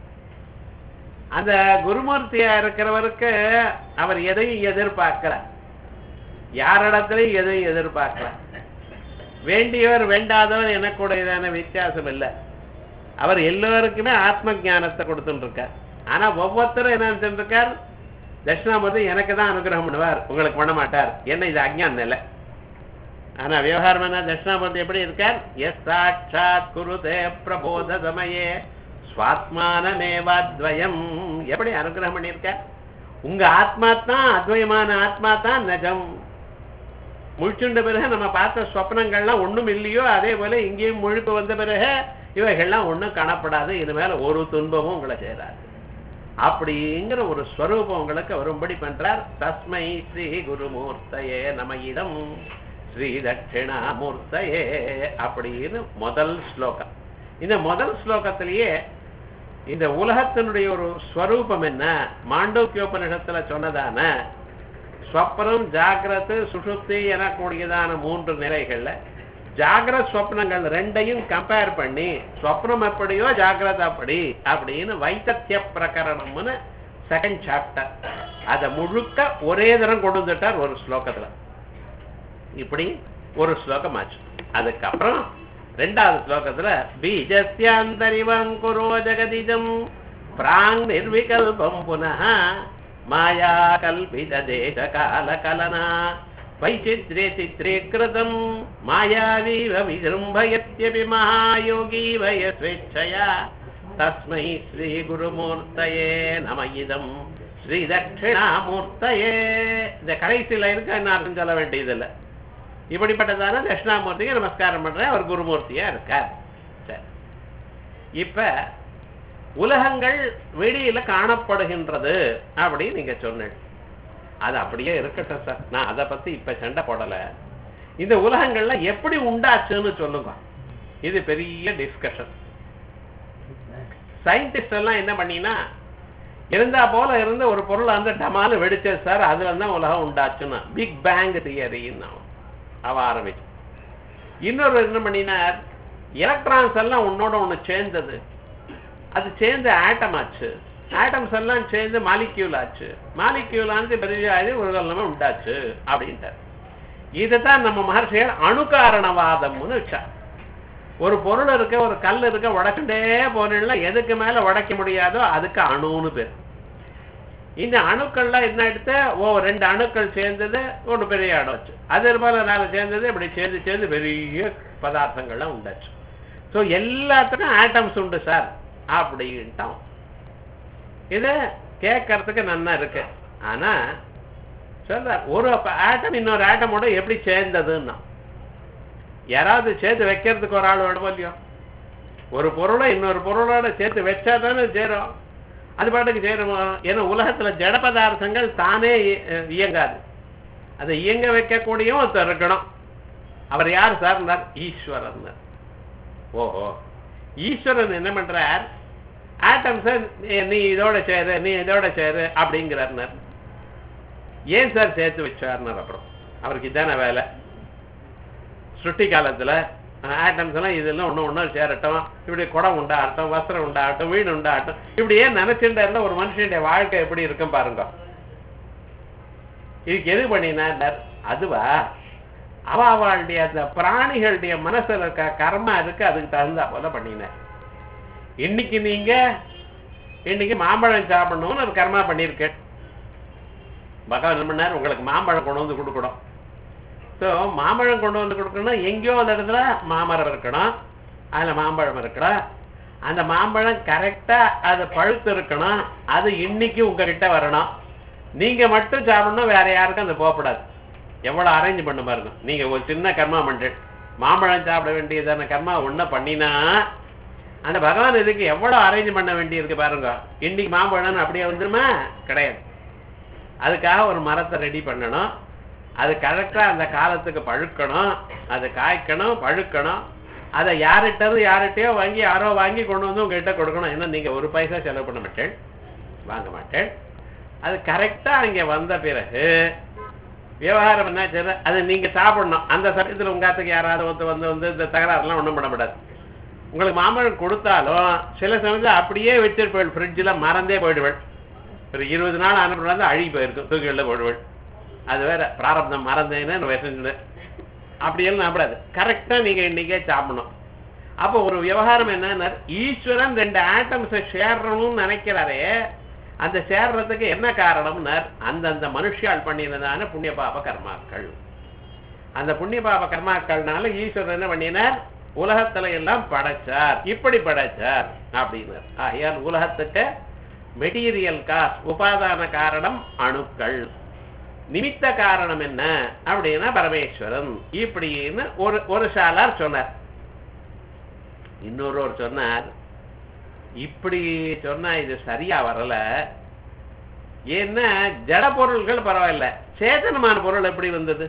[SPEAKER 1] அந்த குருமூர்த்தியா இருக்கிறவருக்கு அவர் எதையும் எதிர்பார்க்கல யாரிடத்திலையும் எதையும் எதிர்பார்க்கல வேண்டியவர் வேண்டாதவர் எனக்குடையதான வித்தியாசம் இல்லை அவர் எல்லோருக்குமே ஆத்ம ஞானத்தை கொடுத்துட்டு இருக்கார் ஆனா ஒவ்வொருத்தரும் என்ன நினைச்சிட்டு இருக்கார் தட்சிணாமூர்த்தி எனக்கு தான் அனுகிரகம் பண்ணுவார் உங்களுக்கு பண்ண மாட்டார் என்ன இது அஜ்ஞான நிலை ஆனா விவகாரம் என்ன தட்சிணாமூர்த்தி எப்படி இருக்கார் எஸ் சாட்சாத் குருதே பிரபோத சமயே சுவாத்மானமேவாத்வயம் எப்படி அனுகிரகம் பண்ணியிருக்கார் உங்க ஆத்மா தான் அத்வயமான ஆத்மா தான் நஜம் முழிச்சுண்ட பிறகு நம்ம பார்த்த ஸ்வப்னங்கள்லாம் ஒண்ணும் இல்லையோ அதே போல இங்கேயும் முழிப்பு வந்த பிறகு இவைகள்லாம் ஒண்ணும் காணப்படாது இது மேல ஒரு துன்பமும் உங்களை சேராது அப்படிங்கிற ஒரு ஸ்வரூபம் உங்களுக்கு வரும்படி பண்றார் தஸ்மை ஸ்ரீ குருமூர்த்தையே நம இடம் ஸ்ரீ தட்சிணாமூர்த்தையே அப்படின்னு முதல் ஸ்லோகம் இந்த முதல் ஸ்லோகத்திலேயே இந்த உலகத்தினுடைய ஒரு ஸ்வரூபம் என்ன மாண்டோக்கியோபனிஷத்துல சொன்னதான ஸ்வப்னம் ஜாகிரத்து சுஷுப்தி எனக்கூடியதான மூன்று நிலைகள்ல ஜாகிரத் ஸ்வப்னங்கள் ரெண்டையும் கம்பேர் பண்ணி ஸ்வப்னம் எப்படியோ ஜாகிரத அப்படி அப்படின்னு வைத்தத்திய பிரகரணம்னு செகண்ட் சாப்டர் அதை முழுக்க ஒரே தரம் கொண்டு வந்துட்டார் ஒரு ஸ்லோகத்துல இப்படி ஒரு ஸ்லோகம் ஆச்சு அதுக்கப்புறம் ரெண்டாவது ஸ்லோகத்துல பீஜஸ்யாந்தரிவங்குரோ ஜெகதிஜம் பிராங் நிர்விகல்பம் புனः மாயா கல்பித தேச கால கலனா வைச்சித்ரே சித்ரே கிருதம் மாயாவீவ விஜృంభயத்யபி மகாயோகி வய ஸ்வேച്ഛயா தஸ்மை ஸ்ரீ குருமூர்த்தயே நம இதம் ஸ்ரீ தட்சிணாமூர்த்தயே இந்த கடைசியில இருக்க என்ன அர்த்தம் சொல்ல வேண்டியதில்லை இப்படிப்பட்டதான தட்சிணாமூர்த்திக்கு நமஸ்காரம் பண்றேன் அவர் குருமூர்த்தியா இருக்கார் சரி இப்ப உலகங்கள் வெளியில காணப்படுகின்றது அப்படின்னு நீங்க சொன்னீங்க அது அப்படியே இருக்கட்டும் சார் நான் அதை பத்தி இப்ப சண்டை போடல இந்த உலகங்கள்ல எப்படி உண்டாச்சுன்னு சொல்லுங்க இது பெரிய டிஸ்கஷன் சயின்டிஸ்ட் எல்லாம் என்ன பண்ணினா இருந்தா போல இருந்த ஒரு பொருள் அந்த டமால வெடிச்சது சார் அதுல தான் உலகம் உண்டாச்சுன்னா பிக் பேங் தியரின்னு அவ ஆரம்பிச்சு இன்னொரு என்ன பண்ணினார் எலக்ட்ரான்ஸ் எல்லாம் உன்னோட ஒண்ணு சேர்ந்தது அது சேர்ந்து ஆட்டம் ஆச்சு ஆட்டம்ஸ் எல்லாம் சேர்ந்து மாலிக்யூல் ஆச்சு மாலிக்யூல் ஆனது பெரிய ஆகி ஒரு எல்லாமே உண்டாச்சு அப்படின்ட்டார் இதைத்தான் நம்ம மகர்ஷிகள் அணுகாரணவாதம்னு வச்சார் ஒரு பொருள் இருக்க ஒரு கல் இருக்க உடைச்சுட்டே போனீங்கன்னா எதுக்கு மேல உடைக்க முடியாதோ அதுக்கு அணுன்னு பேர் இந்த அணுக்கள்லாம் என்ன எடுத்த ஓ ரெண்டு அணுக்கள் சேர்ந்தது ஒன்று பெரிய அணு வச்சு அது போல நாலு சேர்ந்தது இப்படி சேர்ந்து சேர்ந்து பெரிய பதார்த்தங்கள்லாம் உண்டாச்சு ஸோ எல்லாத்துக்கும் ஆட்டம்ஸ் உண்டு சார் அப்படின்ட்டோம் இது கேட்கறதுக்கு நன்னா இருக்கு ஆனா சொல்ற ஒரு ஆட்டம் இன்னொரு ஆட்டமோட எப்படி சேர்ந்ததுன்னா யாராவது சேர்த்து வைக்கிறதுக்கு ஒரு ஆள் வேணுமோ இல்லையோ ஒரு பொருளை இன்னொரு பொருளோட சேர்த்து வச்சா தானே சேரும் அது பாட்டுக்கு சேருமோ ஏன்னா உலகத்துல ஜட பதார்த்தங்கள் தானே இய- இயங்காது அதை இயங்க வைக்கக்கூடிய ஒருத்தர் இருக்கணும் அவர் யார் சார் ஈஸ்வரன் ஓஹோ ஈஸ்வரன் என்ன பண்றார் ஆட்டம்ஸ நீ இதோட சேரு நீ இதோட சேரு அப்படிங்கிறார் ஏன் சார் சேர்த்து வச்சார்னார் அப்புறம் அவருக்கு இதான வேலை சுட்டி காலத்துல ஆட்டம்ஸ் எல்லாம் இதெல்லாம் ஒண்ணு ஒண்ணு சேரட்டும் இப்படி குடம் உண்டாகட்டும் வஸ்திரம் உண்டாகட்டும் வீடு உண்டாகட்டும் இப்படியே நினைச்சுட்டு இருந்தா ஒரு மனுஷனுடைய வாழ்க்கை எப்படி இருக்கும் பாருங்க இதுக்கு எது பண்ணினார் அதுவா அவ அவளுடைய அந்த பிராணிகளுடைய மனசுல இருக்க கர்மா இருக்கு அதுக்கு தகுந்தா போல பண்ணினேன் இன்னைக்கு நீங்க இன்னைக்கு மாம்பழம் சாப்பிடணும்னு ஒரு கர்மா பண்ணியிருக்கேன் பகவான் என்ன பண்ணார் உங்களுக்கு மாம்பழம் கொண்டு வந்து கொடுக்கணும் ஸோ மாம்பழம் கொண்டு வந்து கொடுக்கணும்னா எங்கேயோ அந்த இடத்துல மாமரம் இருக்கணும் அதில் மாம்பழம் இருக்கணும் அந்த மாம்பழம் கரெக்டாக அது பழுத்து இருக்கணும் அது இன்னைக்கு உங்ககிட்ட வரணும் நீங்க மட்டும் சாப்பிடணும் வேற யாருக்கும் அது போகக்கூடாது எவ்வளவு அரேஞ்ச் பண்ண பாருங்க நீங்க ஒரு சின்ன கர்மா பண்ணிட்டு மாம்பழம் சாப்பிட வேண்டியதான கர்மா ஒண்ணு பண்ணினா அந்த பகவான் இதுக்கு எவ்வளவு அரேஞ்ச் பண்ண வேண்டியிருக்கு பாருங்க இன்னைக்கு மாம்பழம்னு அப்படியே வந்துருமா கிடையாது அதுக்காக ஒரு மரத்தை ரெடி பண்ணணும் அது கரெக்டா அந்த காலத்துக்கு பழுக்கணும் அது காய்க்கணும் பழுக்கணும் அதை யார்கிட்ட இருந்து யார்கிட்டயோ வாங்கி யாரோ வாங்கி கொண்டு வந்து உங்ககிட்ட கொடுக்கணும் ஏன்னா நீங்க ஒரு பைசா செலவு பண்ண மாட்டேன் வாங்க மாட்டேன் அது கரெக்டா இங்க வந்த பிறகு விவகாரம் என்ன சரி அது நீங்க சாப்பிடணும் அந்த சமயத்துல உங்காத்துக்கு யாராவது ஒருத்தர் வந்து வந்து இந்த தகராறுலாம் ஒண்ணும் பண்ண முடியாது உங்களுக்கு மாம்பழம் கொடுத்தாலும் சில சமயத்துல அப்படியே வச்சுட்டு போயிடு ஃப்ரிட்ஜில் மறந்தே போயிடுவேன் ஒரு இருபது நாள் அனுப்புறது அழுகி போயிருக்கும் தூக்கி வெளில போயிடுவேன் அது வேற பிராரப்தம் மறந்தேன்னு வச்சுட்டு அப்படியெல்லாம் சாப்பிடாது கரெக்டா நீங்க இன்னைக்கே சாப்பிடணும் அப்போ ஒரு விவகாரம் என்னன்னா ஈஸ்வரன் ரெண்டு ஆட்டம்ஸை சேர்றணும்னு நினைக்கிறாரே அந்த சேர்றதுக்கு என்ன காரணம்னார் அந்தந்த மனுஷியால் பண்ணினதான புண்ணிய பாப கர்மாக்கள் அந்த புண்ணிய பாப கர்மாக்கள்னால ஈஸ்வரன் என்ன பண்ணினார் உலகத்துல எல்லாம் படைச்சார் இப்படி படைச்சார் அப்படின்னார் ஆகையால் உலகத்துக்கு மெட்டீரியல் காஸ் உபாதான காரணம் அணுக்கள் நிமித்த காரணம் என்ன அப்படின்னா பரமேஸ்வரன் இப்படின்னு ஒரு ஒரு சாலார் சொன்னார் இன்னொருவர் சொன்னார் இப்படி சொன்னா இது சரியா வரல ஏன்னா ஜட பொருள்கள் பரவாயில்ல சேதனமான பொருள் எப்படி வந்தது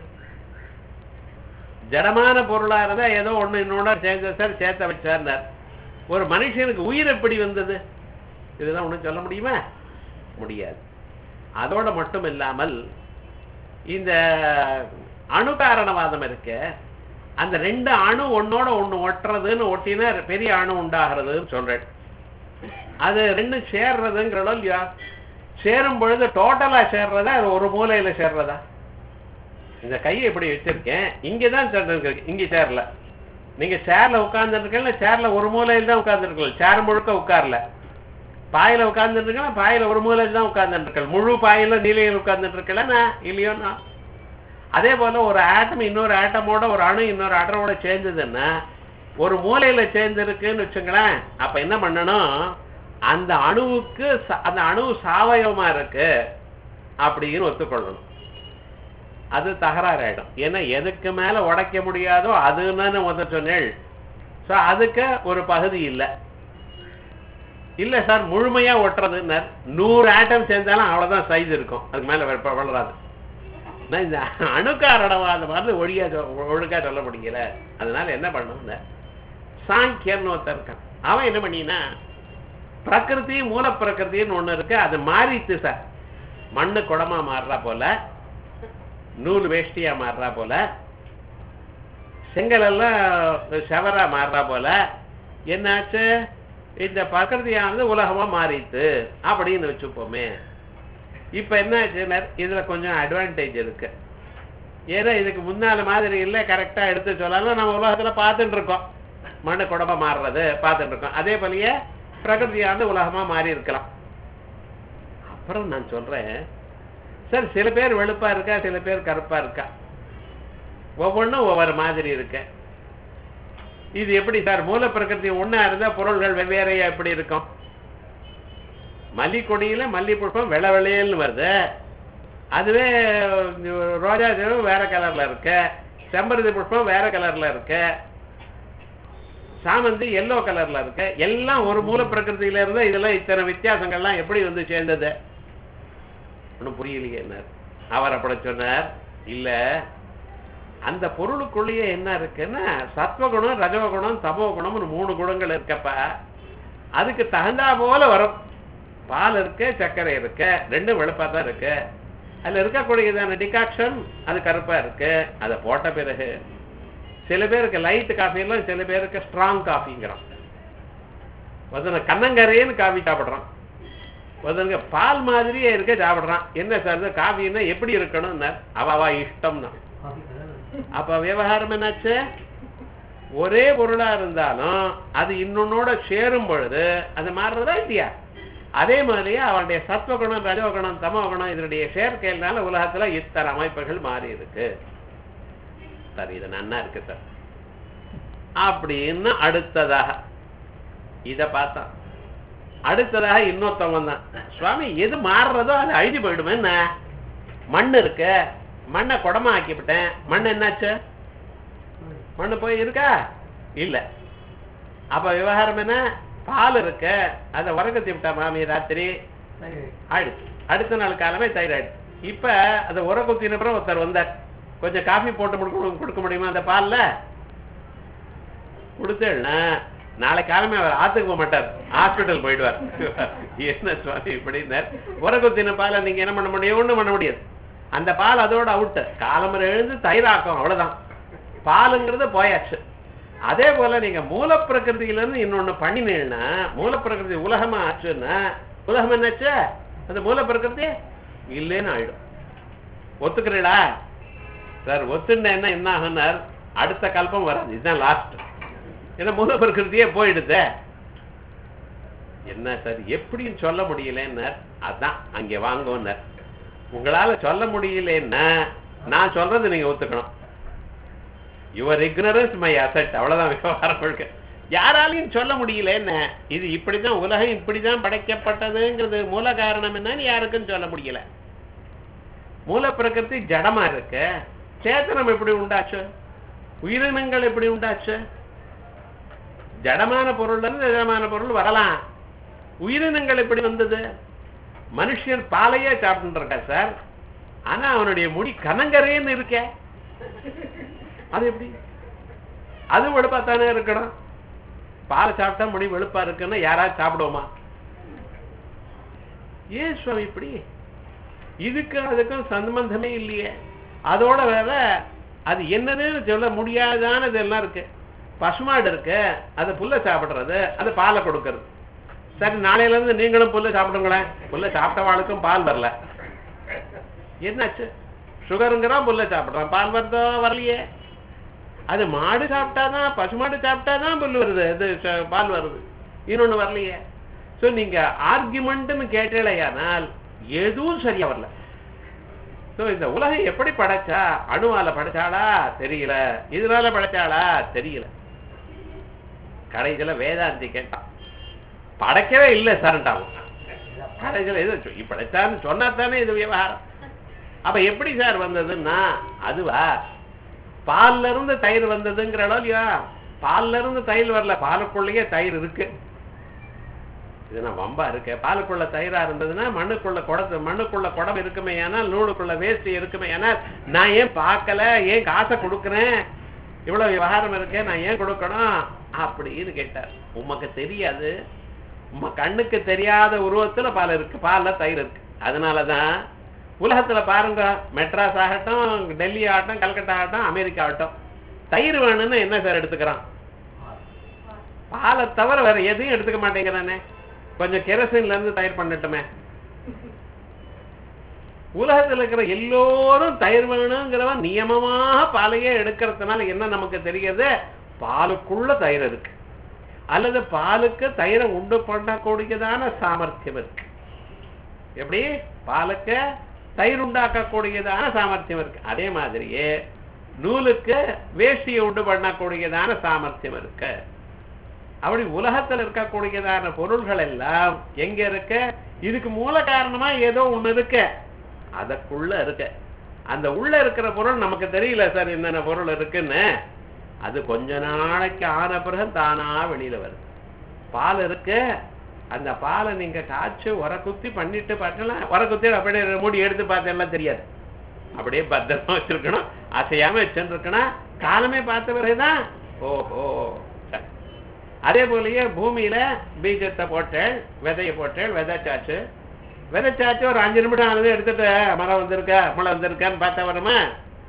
[SPEAKER 1] ஜடமான பொருளா இருந்தா ஏதோ ஒண்ணு இன்னொன்னு சேர்ந்த சார் சேர்த்த வச்சார்னார் ஒரு மனுஷனுக்கு உயிர் எப்படி வந்தது இதுதான் ஒண்ணும் சொல்ல முடியுமா முடியாது அதோட மட்டும் இல்லாமல் இந்த அணு காரணவாதம் இருக்க அந்த ரெண்டு அணு ஒன்னோட ஒண்ணு ஒட்டுறதுன்னு ஒட்டினா பெரிய அணு உண்டாகிறதுன்னு சொல்றேன் அது ரெண்டும் சேர்றதுங்கிறதோ இல்லையா சேரும் பொழுது டோட்டலா சேர்றதா அது ஒரு மூலையில சேர்றதா இந்த கையை இப்படி வச்சிருக்கேன் இங்கதான் சேர்ந்து இங்க சேரல நீங்க சேர்ல உட்கார்ந்துருக்கல சேர்ல ஒரு மூலையில தான் உட்கார்ந்துருக்கல சேர் முழுக்க உட்கார்ல பாயில உட்கார்ந்துருக்கல பாயில ஒரு மூலையில தான் உட்கார்ந்துருக்கல் முழு பாயில நீலையில் உட்கார்ந்துட்டு இருக்கல இல்லையோன்னா அதே போல ஒரு ஆட்டம் இன்னொரு ஆட்டமோட ஒரு அணு இன்னொரு அடரோட சேர்ந்ததுன்னா ஒரு மூலையில சேர்ந்திருக்குன்னு வச்சுங்களேன் அப்ப என்ன பண்ணணும் அந்த அணுவுக்கு ச- அந்த அணு சாவயவமா இருக்கு அப்படின்னு ஒத்துக்கொள்ளணும் அது தகராறாயிடும் ஏன்னா எதுக்கு மேல உடைக்க முடியாதோ அதுன்னு முதல் சொன்னேள் ஸோ அதுக்கு ஒரு பகுதி இல்லை இல்ல சார் முழுமையா ஒட்டுறதுன்னார் நூறு ஆட்டம் சேர்ந்தாலும் அவ்வளவுதான் சைஸ் இருக்கும் அதுக்கு மேல வெப்ப- வளராது நான் இந்த அணுக்காரடவா அந்த மாதிரி ஒழியா சொ- ஒழுங்கா சொல்ல முடியல அதனால என்ன பண்ணணும் சாங்கியன்னு ஒருத்தன் இருக்கான் அவன் என்ன பண்ணினா பிரகிருதி மூல பிரகிருத்தின்னு ஒண்ணு இருக்கு அது மாறித்து சார் மண்ணு குடமா மாறுறா போல நூல் வேஷ்டியா மாறுறா போல செங்கல் எல்லாம் செவரா மாறுறா போல என்னாச்சு இந்த பிரகிருதியானது உலகமா மாறித்து அப்படின்னு வச்சுப்போமே இப்ப என்ன ஆச்சுன்னா இதுல கொஞ்சம் அட்வான்டேஜ் இருக்கு ஏன்னா இதுக்கு முன்னால மாதிரி இல்லை கரெக்டா எடுத்து சொல்லாலும் நம்ம உலகத்துல பார்த்துட்டு இருக்கோம் மண்ணு குடமா மாறுறது பார்த்துட்டு இருக்கோம் அதே போலயே பிரகிருதியானது உலகமா மாறி இருக்கலாம் அப்புறம் நான் சொல்றேன் சார் சில பேர் வெளுப்பா இருக்கா சில பேர் கருப்பா இருக்கா ஒவ்வொன்றும் ஒவ்வொரு மாதிரி இருக்கு இது எப்படி சார் மூல பிரகிருதி ஒண்ணா இருந்தா பொருள்கள் வெவ்வேறையா எப்படி இருக்கும் மல்லிக்கொடியில மல்லி புஷ்பம் வெள்ளை வெள்ளையல்னு வருது அதுவே ரோஜா தேவம் வேற கலர்ல இருக்கு செம்பருத்தி புஷ்பம் வேற கலர்ல இருக்கு சாமந்தி எல்லோ கலர்ல இருக்கு எல்லாம் ஒரு மூல பிரகிருதியில இருந்தா இதெல்லாம் இத்தனை வித்தியாசங்கள்லாம் எப்படி வந்து சேர்ந்தது ஒன்றும் புரியலையே என்ன அவர் அப்படி சொன்னார் இல்ல அந்த பொருளுக்குள்ளேயே என்ன இருக்குன்னா சத்வகுணம் ரஜவகுணம் தமோகுணம்னு மூணு குணங்கள் இருக்கப்ப அதுக்கு தகுந்தா போல வரும் பால் இருக்கு சர்க்கரை இருக்கு ரெண்டும் வெளுப்பா தான் இருக்கு அதுல இருக்கக்கூடியதான டிகாக்ஷன் அது கருப்பா இருக்கு அதை போட்ட பிறகு சில பேருக்கு லைட் காஃபி எல்லாம் சில பேருக்கு ஸ்ட்ராங் காஃபிங்கிறான் ஒருத்தன கண்ணங்கரையன்னு காஃபி சாப்பிடுறான் ஒருத்தனுக்கு பால் மாதிரியே இருக்க சாப்பிடுறான் என்ன சார் இது காஃபின்னா எப்படி இருக்கணும்னா அவ அவ இஷ்டம்னா அப்ப விவகாரம் என்னாச்சு ஒரே பொருளா இருந்தாலும் அது இன்னொன்னோட சேரும் பொழுது அது மாறுறதா இல்லையா அதே மாதிரியே அவனுடைய சத்வகுணம் ரஜோகுணம் தமோகுணம் இதனுடைய சேர்க்கையினால உலகத்துல இத்தனை அமைப்புகள் மாறி இருக்கு சார் இது நன்னா இருக்கு சார் அப்படின்னு அடுத்ததாக இத பார்த்தான் அடுத்ததாக இன்னொருத்தவங்க தான் சுவாமி எது மாறுறதோ அது அழுதி போயிடுமே என்ன மண் இருக்கு மண்ணை குடமா ஆக்கிவிட்டேன் மண் என்னாச்சு மண்ணு போய் இருக்கா இல்ல அப்ப விவகாரம் என்ன பால் இருக்கு அதை உறக்கத்தி விட்டா மாமி ராத்திரி ஆயிடுச்சு அடுத்த நாள் காலமே தைராய்டு இப்ப அதை உர குத்தின அப்புறம் ஒருத்தர் வந்தார் கொஞ்சம் காஃபி போட்டு கொடுக்க கொடுக்க முடியுமா அந்த பால்ல கொடுத்தேன்னா நாளை காலமே அவர் ஆத்துக்கு போக மாட்டார் ஹாஸ்பிட்டல் போயிடுவார் என்ன சுவாமி இப்படின்னார் உர குத்தின பாலை நீங்க என்ன பண்ண முடியும் ஒண்ணும் பண்ண முடியாது அந்த பால் அதோட அவுட்டு காலம்பரை எழுந்து தயிராக்கும் அவ்வளவுதான் பாலுங்கிறது போயாச்சு அதே போல நீங்க மூல பிரகிருதியில இருந்து இன்னொன்னு பண்ணினீங்கன்னா மூல பிரகிருதி உலகமா ஆச்சுன்னா உலகம் என்னாச்சு அந்த மூல பிரகிருதி இல்லைன்னு ஆயிடும் ஒத்துக்கிறீடா சார் ஒத்துண்டா என்ன என்ன ஆகுனார் அடுத்த கல்பம் வராது இதுதான் லாஸ்ட் ஏன்னா மூல பிரகிருதியே போயிடுதே என்ன சார் எப்படின்னு சொல்ல முடியலன்னார் அதான் அங்கே வாங்கோன்னார் உங்களால சொல்ல முடியலன்னா நான் சொல்றது நீங்க ஒத்துக்கணும் யுவர் ignorance மை அசட் அவ்வளவுதான் விவகாரம் முழுக்க யாராலையும் சொல்ல முடியல என்ன இது இப்படிதான் உலகம் இப்படிதான் படைக்கப்பட்டதுங்கிறது மூல காரணம் என்னன்னு யாருக்கும் சொல்ல முடியல மூல பிரகிருதி ஜடமா இருக்கு சேத்தனம் எப்படி உண்டாச்சு உயிரினங்கள் எப்படி உண்டாச்சு ஜடமான பொருள் இருந்து ஜடமான பொருள் வரலாம் உயிரினங்கள் எப்படி வந்தது மனுஷன் பாலையே சாப்பிட்டு இருக்கா சார் ஆனா அவனுடைய முடி கனங்கரேன்னு இருக்கே அது எப்படி அது வெளுப்பா தானே இருக்கணும் பாலை சாப்பிட்டா முடி வெளுப்பா இருக்குன்னா யாராவது சாப்பிடுவோமா ஏன் சுவாமி இப்படி இதுக்கும் அதுக்கும் சம்பந்தமே இல்லையே அதோட வேற அது என்னதுன்னு சொல்ல முடியாதானது எல்லாம் இருக்கு பசுமாடு இருக்கு அது புல்ல சாப்பிடுறது அது பாலை கொடுக்கறது சரி நாளையில இருந்து நீங்களும் புல்ல சாப்பிடுங்களேன் புல்ல சாப்பிட்டவாளுக்கும் பால் வரல என்னாச்சு சுகருங்கிறான் புல்ல சாப்பிடுறான் பால் வருதோ வரலையே அது மாடு சாப்பிட்டாதான் பசுமாடு சாப்பிட்டாதான் புல் வருது இது ச- பால் வருது இன்னொன்னு வரலையே ஸோ நீங்க ஆர்குமெண்ட்னு கேட்டலையானால் எதுவும் சரியா வரல ஸோ இந்த உலகம் எப்படி படைச்சா அணுவால படைச்சாளா தெரியல இதனால படைச்சாளா தெரியல கடைசியில வேதாந்தி கேட்டான் படைக்கவே இல்லை சார்ண்டாவும் கடைசியில எது சொ- படைச்சான்னு சொன்னா தானே இது விவகாரம் அப்ப எப்படி சார் வந்ததுன்னா அதுவா பால்ல இருந்து தயிர் வந்ததுங்கிறளோ இல்லையா பால்ல இருந்து தயிர் வரல பாலுக்குள்ளேயே தயிர் இருக்கு இது நான் வம்பா இருக்கு பாலுக்குள்ள தயிரா இருந்ததுன்னா மண்ணுக்குள்ள குடத்து மண்ணுக்குள்ள குடம் இருக்குமே ஏனால் நூலுக்குள்ள வேஸ்ட் இருக்குமே ஏனால் நான் ஏன் பார்க்கல ஏன் காசை கொடுக்குறேன் இவ்வளவு விவகாரம் இருக்கு நான் ஏன் கொடுக்கணும் அப்படின்னு கேட்டார் உமக்கு தெரியாது உம கண்ணுக்கு தெரியாத உருவத்துல பால் இருக்கு பால்ல தயிர் இருக்கு அதனாலதான் உலகத்துல பாருங்க மெட்ராஸ் ஆகட்டும் டெல்லி ஆகட்டும் கல்கட்டா ஆகட்டும் அமெரிக்கா ஆகட்டும் தயிர் வேணும்னு என்ன சார் எடுத்துக்கிறான் பாலை தவிர வேற எதையும் எடுத்துக்க மாட்டேங்கிறானே கொஞ்சம் கெரசின்ல இருந்து தயிர் பண்ணட்டுமே உலகத்துல இருக்கிற எல்லோரும் தயிர் வேணுங்கிறவன் நியமமாக பாலையே எடுக்கிறதுனால என்ன நமக்கு தெரிகிறது பாலுக்குள்ள தயிர் இருக்கு அல்லது பாலுக்கு தயிரை உண்டு பண்ணக்கூடியதான சாமர்த்தியம் இருக்கு எப்படி பாலுக்கு தயிர் உண்டாக்கக்கூடியதான சாமர்த்தியம் இருக்கு அதே மாதிரியே நூலுக்கு வேஷ்டியை உண்டு பண்ணக்கூடியதான சாமர்த்தியம் இருக்கு அப்படி உலகத்துல இருக்கக்கூடியதான பொருள்கள் எல்லாம் எங்க இருக்க இதுக்கு மூல காரணமா ஏதோ ஒண்ணு இருக்கு அதற்குள்ள இருக்கு அந்த உள்ள இருக்கிற பொருள் நமக்கு தெரியல சார் என்னென்ன பொருள் இருக்குன்னு அது கொஞ்ச நாளைக்கு ஆன பிறகு தானா வெளியில வருது பால் இருக்கு அந்த பாலை நீங்க காய்ச்சி உர குத்தி பண்ணிட்டு பார்த்தலாம் உர குத்தி அப்படியே மூடி எடுத்து பார்த்தெல்லாம் தெரியாது அப்படியே பத்திரமா வச்சிருக்கணும் அசையாம வச்சுருக்கணும் காலமே பார்த்த பிறகுதான் ஓஹோ சரி. அதே போலயே பூமியில பீஜத்தை போட்டேன் விதைய போட்டேன் விதைச்சாச்சு விதைச்சாச்சு ஒரு அஞ்சு நிமிடம் ஆனது எடுத்துட்டு மரம் வந்திருக்கா முளை வந்திருக்கான்னு பார்த்தா வருமா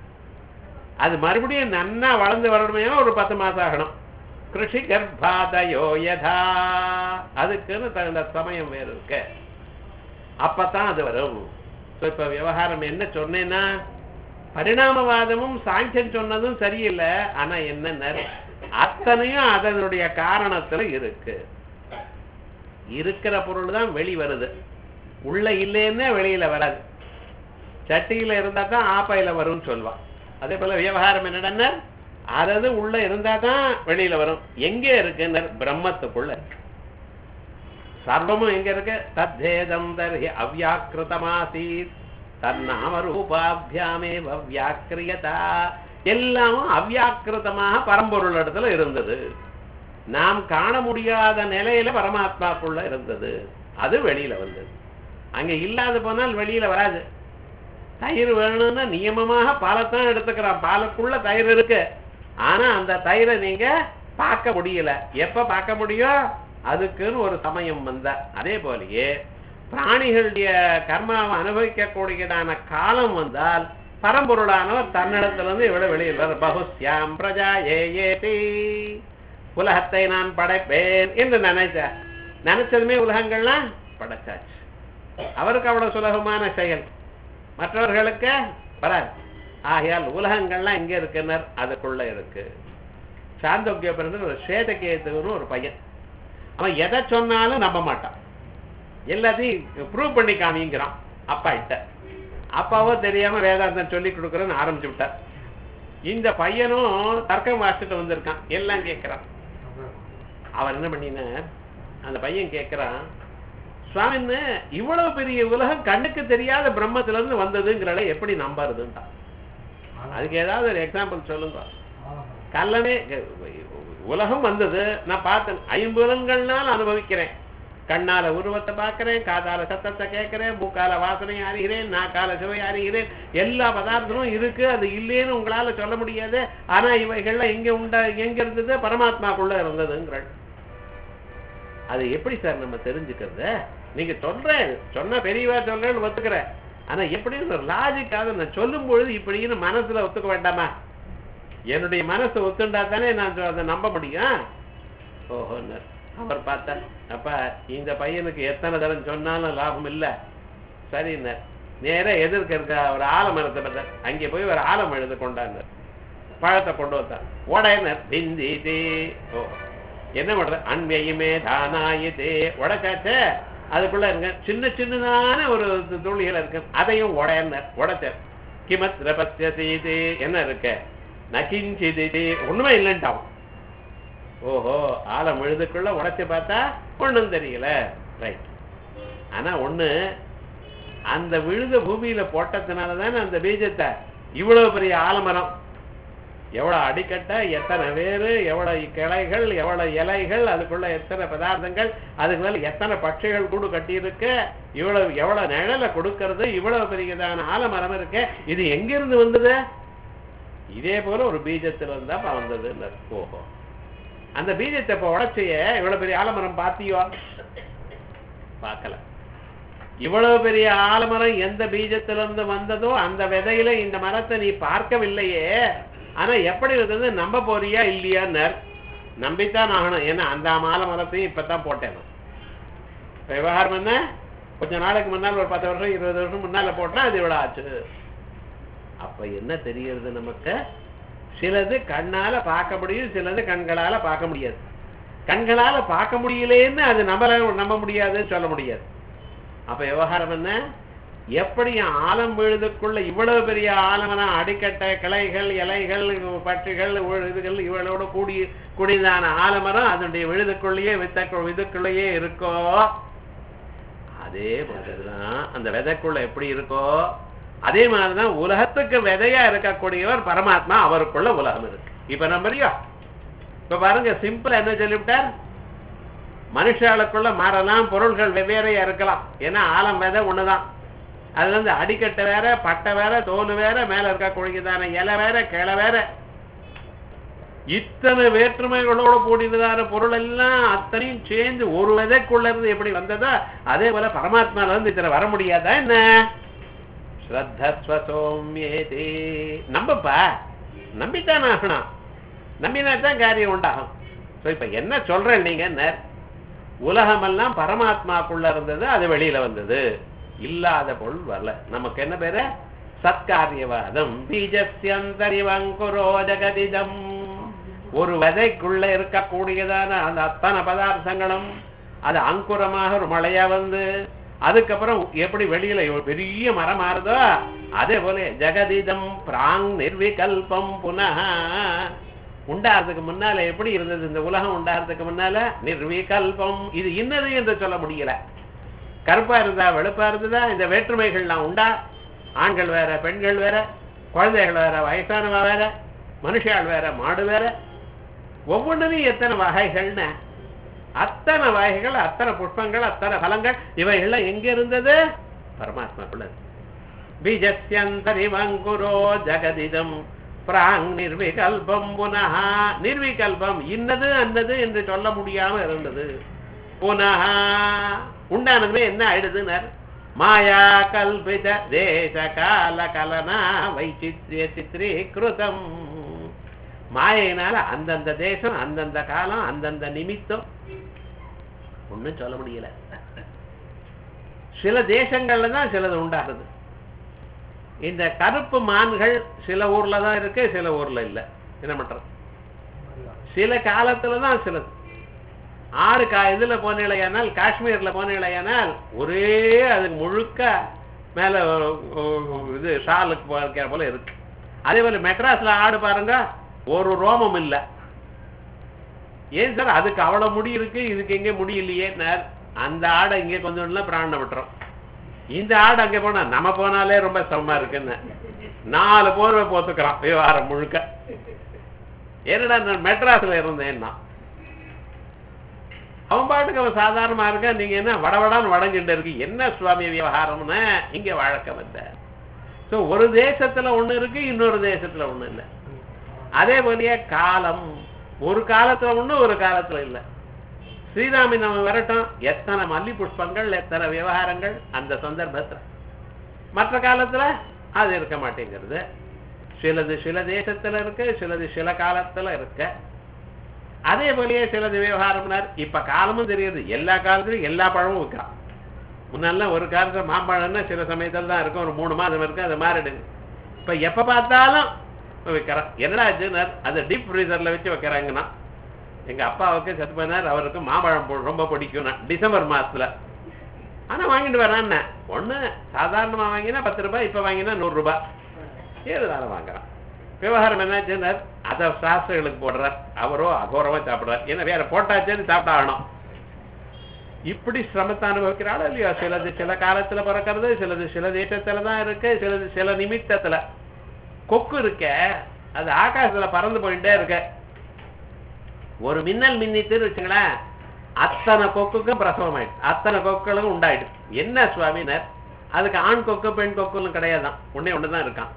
[SPEAKER 1] அது மறுபடியும் நன்னா வளர்ந்து வரணுமே ஒரு பத்து மாசம் ஆகணும் கிருஷி கர்ப்பாதயோ யதா அதுக்குன்னு தகுந்த சமயம் வேறு இருக்கு அப்பதான் அது வரும் So, இப்ப விவகாரம் என்ன சொன்னேன்னா பரிணாமவாதமும் சாங்கியன் சொன்னதும் சரியில்லை ஆனா என்ன அத்தனையும் அதனுடைய காரணத்துல இருக்கு இருக்கிற பொருள் தான் வெளி வருது உள்ள இல்லைன்னே வெளியில வராது சட்டியில இருந்தா தான் ஆப்பையில வரும்னு சொல்லுவான் அதே போல விவகாரம் என்னடன்னா அதாவது உள்ள இருந்தா தான் வெளியில வரும் எங்க இருக்குன்னு பிரம்மத்துக்குள்ள இருக்கு சர்வமும் எங்க இருக்கு தத்தேதம் தர்ஹி அவ்யாக்கிருதமாசீத் தன்னாம ரூபாபியாமே வியாக்கிரியதா எல்லாமும் அவ்யாக்கிருதமாக பரம்பொருள் இடத்துல இருந்தது நாம் காண முடியாத நிலையில பரமாத்மாக்குள்ள இருந்தது அது வெளியில வந்தது அங்க இல்லாத போனால் வெளியில வராது தயிர் வேணும்னா நியமமாக பாலைத்தான் எடுத்துக்கிறான் பாலுக்குள்ள தயிர் இருக்கு ஆனா அந்த தயிரை நீங்க பார்க்க முடியல எப்ப பார்க்க முடியும் அதுக்குன்னு ஒரு சமயம் வந்த அதே போலயே பிராணிகளுடைய கர்மாவை அனுபவிக்கக்கூடியதான காலம் வந்தால் பரம்பொருளானவர் தன்னிடத்திலிருந்து இவ்வளவு வெளியில் வர பகுஸ்யாம் பிரஜா ஏ ஏதி உலகத்தை நான் படைப்பேன் என்று நினைச்சார் நினைச்சதுமே உலகங்கள்லாம் படைச்சாச்சு அவருக்கு அவ்வளவு சுலபமான செயல் மற்றவர்களுக்கு வராது ஆகையால் உலகங்கள்லாம் எங்க இருக்குனர் அதுக்குள்ள இருக்கு சாந்தோக்கிய பிறந்த ஒரு ஸ்வேதகேதுன்னு ஒரு பையன் அவன் எதை சொன்னாலும் நம்ப மாட்டான் எல்லாத்தையும் ப்ரூவ் பண்ணி காமிங்கிறான் அப்பா கிட்ட அப்பாவோ தெரியாம வேதாந்தம் சொல்லி கொடுக்குறேன்னு ஆரம்பிச்சு விட்டார் இந்த பையனும் தர்க்கம் வாசிச்சுட்டு வந்திருக்கான் எல்லாம் கேட்கிறான் அவர் என்ன பண்ணினார் அந்த பையன் கேட்கிறான் சுவாமின்னு இவ்வளவு பெரிய உலகம் கண்ணுக்கு தெரியாத பிரம்மத்துல இருந்து வந்ததுங்கிறத எப்படி நம்புறதுன்றான் அதுக்கு ஏதாவது ஒரு எக்ஸாம்பிள் சொல்லுங்க கல்லனே உலகம் வந்தது நான் பார்த்தேன் ஐம்புலன்கள்னால அனுபவிக்கிறேன் கண்ணால உருவத்தை பார்க்கிறேன் காதால சத்தத்தை கேட்கிறேன் மூக்கால வாசனை அறிகிறேன் நாக்கால சுவை அறிகிறேன் எல்லா பதார்த்தமும் இருக்கு அது இல்லைன்னு உங்களால சொல்ல முடியாது ஆனா இவைகள்லாம் எங்க உண்டா எங்க இருந்தது பரமாத்மாக்குள்ள இருந்ததுங்கிற அது எப்படி சார் நம்ம தெரிஞ்சுக்கிறது நீங்க சொல்றேன் சொன்ன பெரியவா சொல்றேன்னு ஒத்துக்கிறேன் ஆனா எப்படின்னு ஒரு லாஜிக்காக நான் சொல்லும் பொழுது இப்படின்னு மனசுல ஒத்துக்க வேண்டாமா என்னுடைய மனசு ஒத்துண்டா தானே நான் சொ- அதை நம்ப முடியும் ஓஹோன்னார் அவர் பார்த்தார் அப்ப இந்த பையனுக்கு எத்தனை தரம் சொன்னாலும் லாபம் இல்ல சரின்னார் நேரா எதிர்க்க இருக்க ஒரு ஆலமரத்தை பார்த்தார் அங்கே போய் ஒரு ஆலம் எழுத கொண்டாந்தார் பழத்தை கொண்டு வந்தார் உடையனர் பிந்திதே ஓ என்ன பண்ற அன்பியுமே தானாயுதே உடைச்சாச்சே அதுக்குள்ள இருங்க சின்ன சின்னதான ஒரு து- துளிகள் இருக்கு அதையும் உடையனர் உடைச்சார் கிமத் ரபத்தியசீது என்ன இருக்க நகிஞ்சிது ஒண்ணுமே இல்லைன்ட்டான் ஓஹோ ஆழம் எழுதுக்குள்ள உடைச்சு பார்த்தா ஒண்ணும் தெரியல ரைட் ஆனா ஒண்ணு அந்த விழுத பூமியில போட்டதுனால தானே அந்த பீஜத்தை இவ்வளவு பெரிய ஆலமரம் எவ்வளவு அடிக்கட்ட எத்தனை வேறு எவ்வளவு கிளைகள் எவ்வளவு இலைகள் அதுக்குள்ள எத்தனை பதார்த்தங்கள் அதுக்கு மேல எத்தனை பட்சிகள் கூடு கட்டியிருக்கு இவ்வளவு எவ்வளவு நிழலை கொடுக்கறது இவ்வளவு பெரியதான ஆலமரம் இருக்கு இது எங்கிருந்து வந்தது இதே போல ஒரு பீஜத்துல இருந்தா அப்ப வந்தது ஓஹோ அந்த பீஜத்தை இப்ப உடைச்சிய இவ்வளவு பெரிய ஆலமரம் பார்த்தியோ பார்க்கல இவ்வளவு பெரிய ஆலமரம் எந்த பீஜத்திலிருந்து வந்ததோ அந்த விதையில இந்த மரத்தை நீ பார்க்கவில்லையே ஆனா எப்படி இருந்தது நம்ப போறியா இல்லையான்னு நம்பித்தான் ஆகணும் ஏன்னா அந்த ஆலமரத்தையும் இப்பதான் போட்டேன் நான். விவகாரம் என்ன கொஞ்ச நாளைக்கு முன்னால் ஒரு பத்து வருஷம் இருபது வருஷம் முன்னால போட்டா அது இவ்வளவு ஆச்சு அப்ப என்ன தெரிகிறது நமக்கு சிலது கண்ணால பார்க்க முடியும் சிலது கண்களால பார்க்க முடியாது கண்களால பார்க்க முடியலேன்னு அது நம்ப நம்ப முடியாதுன்னு சொல்ல முடியாது அப்ப விவகாரம் என்ன எப்படி ஆலம் விழுதுக்குள்ள இவ்வளவு பெரிய ஆலமன அடிக்கட்டை கிளைகள் இலைகள் பற்றுகள் இதுகள் இவளோட கூடி கூடியதான ஆலமரம் அதனுடைய விழுதுக்குள்ளேயே வித்த விதுக்குள்ளேயே இருக்கோ அதே மாதிரிதான் அந்த விதைக்குள்ள எப்படி இருக்கோ அதே மாதிரிதான் உலகத்துக்கு விதையா இருக்கக்கூடியவர் பரமாத்மா அவருக்குள்ள உலகம் இருக்கு இப்ப நம்புறியோ இப்ப பாருங்க சிம்பிள் என்ன சொல்லிவிட்டார் மனுஷாளுக்குள்ள மாறலாம் பொருள்கள் வெவ்வேறையா இருக்கலாம் ஏன்னா ஆலம் விதை ஒண்ணுதான் அதுல இருந்து அடிக்கட்டை வேற பட்டை வேற தோல் வேற மேல இருக்கக்கூடியதான இலை வேற கிளை வேற இத்தனை வேற்றுமைகளோட கூடியதான பொருள் எல்லாம் அத்தனையும் சேர்ந்து ஒரு விதைக்குள்ள இருந்து எப்படி வந்ததோ அதே போல பரமாத்மால இருந்து இத்தனை வர முடியாதா என்ன ஸ்ரத்தஸ்வசோமியேதே நம்பப்பா நம்பித்தான் ஆகணும் நம்பினா தான் காரியம் உண்டாகும் ஸோ இப்ப என்ன சொல்றேன் நீங்க உலகமெல்லாம் பரமாத்மாக்குள்ள இருந்தது அது வெளியில வந்தது இல்லாத பொருள் வரல நமக்கு என்ன பேரு சத்காரியவாதம் பீஜஸ்யந்தரிவங்குரோ ஜெகதிதம் ஒரு விதைக்குள்ள இருக்கக்கூடியதான அந்த அத்தனை பதார்த்தங்களும் அது அங்குரமாக ஒரு மழையா வந்து அதுக்கப்புறம் எப்படி வெளியில ஒரு பெரிய மரம் மாறுதோ அதே போல ஜெகதிதம் பிராங் நிர்விகல்பம் புனः உண்டாகிறதுக்கு முன்னால எப்படி இருந்தது இந்த உலகம் உண்டாகிறதுக்கு முன்னால நிர்விகல்பம் இது இன்னது என்று சொல்ல முடியல கருப்பா இருந்தா வெளுப்பா இருந்ததா இந்த வேற்றுமைகள்லாம் உண்டா ஆண்கள் வேற பெண்கள் வேற குழந்தைகள் வேற வயசானவ வேற மனுஷாள் வேற மாடு வேற ஒவ்வொன்றுலையும் எத்தனை வகைகள்னு அத்தனை வகைகள் அத்தனை புஷ்பங்கள் அத்தனை பலங்கள் இவைகள்லாம் எங்க இருந்தது பரமாத்மாக்குள்ள பீஜஸ்யந்தரிவங்குரோ ஜெகதிதம் பிராங் நிர்விகல்பம் புனः நிர்விகல்பம் இன்னது அன்னது என்று சொல்ல முடியாம இருந்தது புனः உண்டானதுமே என்ன ஆயிடுதுனர் மாயா கல்பித தேச கால கலனா வைச்சித்ய சித்ரீகிருதம் மாயினால அந்தந்த தேசம் அந்தந்த காலம் அந்தந்த நிமித்தம் ஒண்ணும் சொல்ல முடியல சில தேசங்கள்ல தான் சிலது உண்டாகுது இந்த கருப்பு மான்கள் சில ஊர்ல தான் இருக்கு சில ஊர்ல இல்ல என்ன பண்றது சில காலத்துல தான் சிலது ஆறு கா இதுல போனீழையானால் காஷ்மீர்ல போனீழையானால் ஒரே அது முழுக்க மேல இது ஷாலுக்கு போகிற போல இருக்கு அதே போல மெட்ராஸ்ல ஆடு பாருங்க ஒரு ரோமம் இல்ல ஏன் சார் அதுக்கு அவ்வளவு முடி இருக்கு இதுக்கு எங்க முடி இல்லையே அந்த ஆடை இங்கே கொஞ்சம் பிராணம் விட்டுறோம் இந்த ஆடு அங்க போனா நம்ம போனாலே ரொம்ப சிரமமா இருக்குன்னு நாலு போர்வை போத்துக்கிறான் விவகாரம் முழுக்க என்னடா நான் மெட்ராஸ்ல இருந்தேன்னா அவன் பாட்டுக்கு அவன் சாதாரணமா இருக்க நீங்க என்ன வடவடான்னு வடங்கிட்டு இருக்கு என்ன சுவாமி விவகாரம்னு இங்க வழக்கம் இல்லை சோ ஒரு தேசத்துல ஒண்ணு இருக்கு இன்னொரு தேசத்துல ஒண்ணு இல்லை அதே போலயே காலம் ஒரு காலத்துல ஒண்ணு ஒரு காலத்துல இல்லை ஸ்ரீராமி நம்ம வரட்டும் எத்தனை மல்லி புஷ்பங்கள் எத்தனை விவகாரங்கள் அந்த சந்தர்ப்பத்துல மற்ற காலத்துல அது இருக்க மாட்டேங்கிறது சிலது சில தேசத்துல இருக்கு சிலது சில காலத்துல இருக்கு அதே போலயே சிலது விவகாரம்னார் இப்ப காலமும் தெரியுது எல்லா காலத்துலயும் எல்லா பழமும் விற்கிறான் முன்னெல்லாம் ஒரு காலத்துல மாம்பழம்னா சில சமயத்துல தான் இருக்கும் ஒரு மூணு மாதம் இருக்கு அது மாறிடுது இப்ப எப்ப பார்த்தாலும் வைக்கிறான் என்னடா ஆச்சுன்னார் அதை டீப் ஃப்ரீசர்ல வச்சு வைக்கிறாங்கன்னா எங்க அப்பாவுக்கு செத்து போனார் அவருக்கு மாம்பழம் போ- ரொம்ப பிடிக்கும் டிசம்பர் மாசத்துல ஆனா வாங்கிட்டு வரான்னு ஒண்ணு சாதாரணமா வாங்கினா பத்து ரூபாய் இப்ப வாங்கினா நூறு ரூபாய் ஏழுதான வாங்குறான் விவகாரம் என்னாச்சுன்னார் அதை சாஸ்திரங்களுக்கு போடுறார் அவரோ அகோரமா சாப்பிடுறார் ஏன்னா வேற போட்டாச்சுன்னு சாப்பிட ஆகணும் இப்படி சிரமத்தை அனுபவிக்கிறாளோ இல்லையோ சிலது சில காலத்துல பிறக்கிறது சிலது சில தேசத்துல தான் இருக்கு சிலது சில நிமித்தத்துல கொக்கு இருக்க அது ஆகாசத்துல பறந்து போயிட்டே இருக்க ஒரு மின்னல் மின்னித்துன்னு வச்சுங்களேன் அத்தனை கொக்குக்கும் பிரசவம் ஆயிடுச்சு அத்தனை கொக்குகளுக்கும் உண்டாயிடுச்சு என்ன சுவாமினர் அதுக்கு ஆண் கொக்கு பெண் கொக்குன்னு கிடையாதான் ஒண்ணே ஒண்ணுதான் இருக்கான்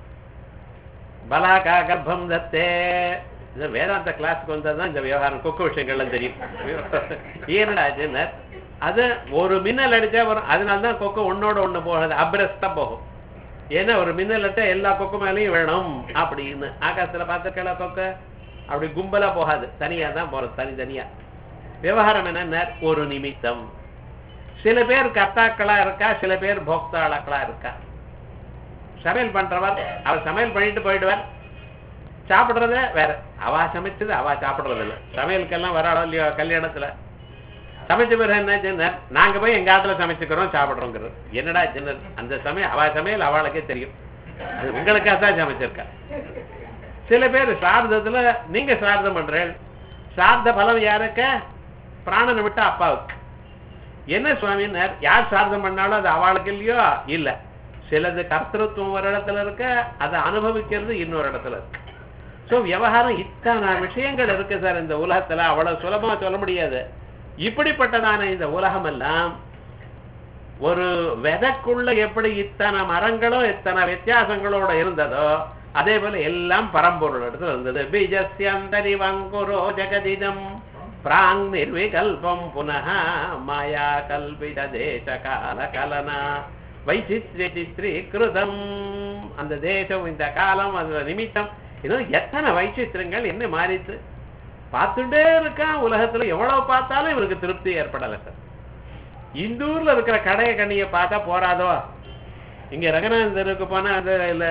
[SPEAKER 1] பலாகா கர்ப்பம் தத்தே இந்த வேதாந்த கிளாஸ்க்கு வந்ததுதான் இந்த விவகாரம் கொக்கு விஷயங்கள்லாம் தெரியும் ஏனடா ஆச்சுன்னா அது ஒரு மின்னல் அடிச்சா வரும் அதனால தான் கொக்கு ஒன்னோட ஒண்ணு போகாது அப்ரஸ்டா போகும் ஏன்னா ஒரு மின்னல் அடிச்சா எல்லா கொக்கு மேலேயும் வேணும் அப்படின்னு ஆகாசத்துல பார்த்துருக்கல கொக்கு அப்படி கும்பலா போகாது தனியா தான் போறது தனித்தனியா விவகாரம் என்ன ஒரு நிமித்தம் சில பேர் கர்த்தாக்களா இருக்கா சில பேர் போக்தாளக்களா இருக்கா சமையல் பண்றவர் அவர் சமையல் பண்ணிட்டு போயிடுவார் சாப்பிடுறது வேற அவ சமைச்சது அவ சாப்பிடுறது இல்ல சமையலுக்கெல்லாம் வராளோ இல்லையோ கல்யாணத்துல சமைச்ச பிறகு என்ன சின்ன நாங்க போய் எங்க ஆத்துல சமைச்சுக்கிறோம் சாப்பிடுறோங்கிறது என்னடா சின்ன அந்த சமையல் அவ சமையல் அவளுக்கே தெரியும் அது உங்களுக்காக தான் சமைச்சிருக்கா சில பேர் சார்தத்துல நீங்க சார்தம் பண்றேன் சார்த பலம் யாருக்கு பிராணனை விட்டு அப்பாவுக்கு என்ன சுவாமினர் யார் சார்தம் பண்ணாலும் அது அவளுக்கு இல்லையோ இல்ல சிலது கர்த்தத்துவம் ஒரு இடத்துல இருக்க அதை அனுபவிக்கிறது இன்னொரு இடத்துல இருக்கு சோ விவகாரம் இத்தனை விஷயங்கள் இருக்கு சார் இந்த உலகத்துல அவ்வளவு சுலபமா சொல்ல முடியாது இப்படிப்பட்டதான இந்த உலகம் எல்லாம் ஒரு விதைக்குள்ள எப்படி இத்தனை மரங்களும் இத்தனை வித்தியாசங்களோட இருந்ததோ அதே போல எல்லாம் பரம்பொருள் இடத்துல இருந்தது பீஜஸ்யந்தரி வங்குரோ ஜெகதிதம் பிராங் நிர்விகல்பம் புனः மாயா கல்பித தேச கால கலனா வைச்சித்ய சித்ரீகிருதம் அந்த தேசம் இந்த காலம் அந்த நிமித்தம் இன்னும் எத்தனை வைச்சித்திரங்கள் என்ன மாறித்து பார்த்துட்டே இருக்கான் உலகத்துல எவ்வளவு பார்த்தாலும் இவருக்கு திருப்தி ஏற்படலை சார் இந்த ஊர்ல இருக்கிற கடைய கண்ணியை பார்த்தா போறாதோ இங்க ரங்கநாதருக்கு போனா அந்த இல்ல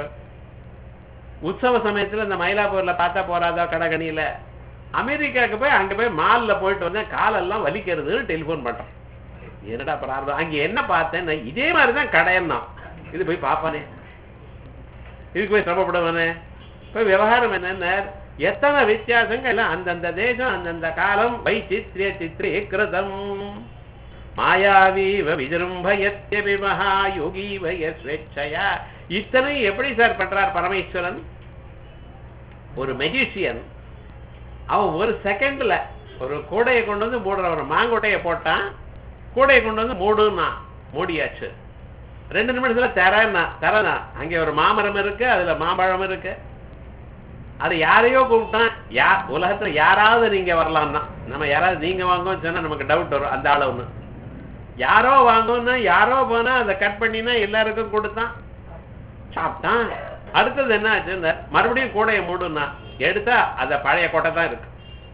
[SPEAKER 1] உற்சவ சமயத்துல இந்த மயிலாப்பூர்ல பார்த்தா போறாதோ கடைகணியில அமெரிக்காவுக்கு போய் அங்க போய் மால்ல போயிட்டு வந்தேன் காலெல்லாம் வலிக்கிறதுன்னு டெலிபோன் பண்றோம் என்னடா பிரார்த்தம் அங்க என்ன பார்த்தேன் நான் இதே மாதிரிதான் கடையன்னா இது போய் பார்ப்பானே இதுக்கு போய் சிரமப்படுவானே போய் விவகாரம் என்னென்ன எத்தனை வித்தியாசங்கள் அந்தந்த தேசம் அந்தந்த காலம் வை சித்ரிய சித்ரே கிருதம் மாயாவீவ விஜృంభயத்யபி மகாயோகீவ யஸ்வேச்சயா இத்தனை எப்படி சார் பண்றார் பரமேஸ்வரன் ஒரு மெஜிஷியன் அவன் ஒரு செகண்ட்ல ஒரு கூடையை கொண்டு வந்து மூடுற ஒரு மாங்கொட்டையை போட்டான் கூடையை கொண்டு வந்து மூடுன்னா மூடியாச்சு ரெண்டு நிமிஷத்துல தரேன்னா தரனா அங்கே ஒரு மாமரம் இருக்கு அதுல மாம்பழம் இருக்கு அது யாரையோ கூப்பிட்டான் யா உலகத்துல யாராவது நீங்க வரலாம்னா நம்ம யாராவது நீங்க வாங்குவோம் சொன்னா நமக்கு டவுட் வரும் அந்த ஆள ஒண்ணு யாரோ வாங்கணும்னா யாரோ போனா அதை கட் பண்ணினா எல்லாருக்கும் கொடுத்தான் சாப்பிட்டான் அடுத்தது என்ன ஆச்சு மறுபடியும் கூடையை மூடுனா எடுத்தா அந்த பழைய கொட்டை தான் இருக்கு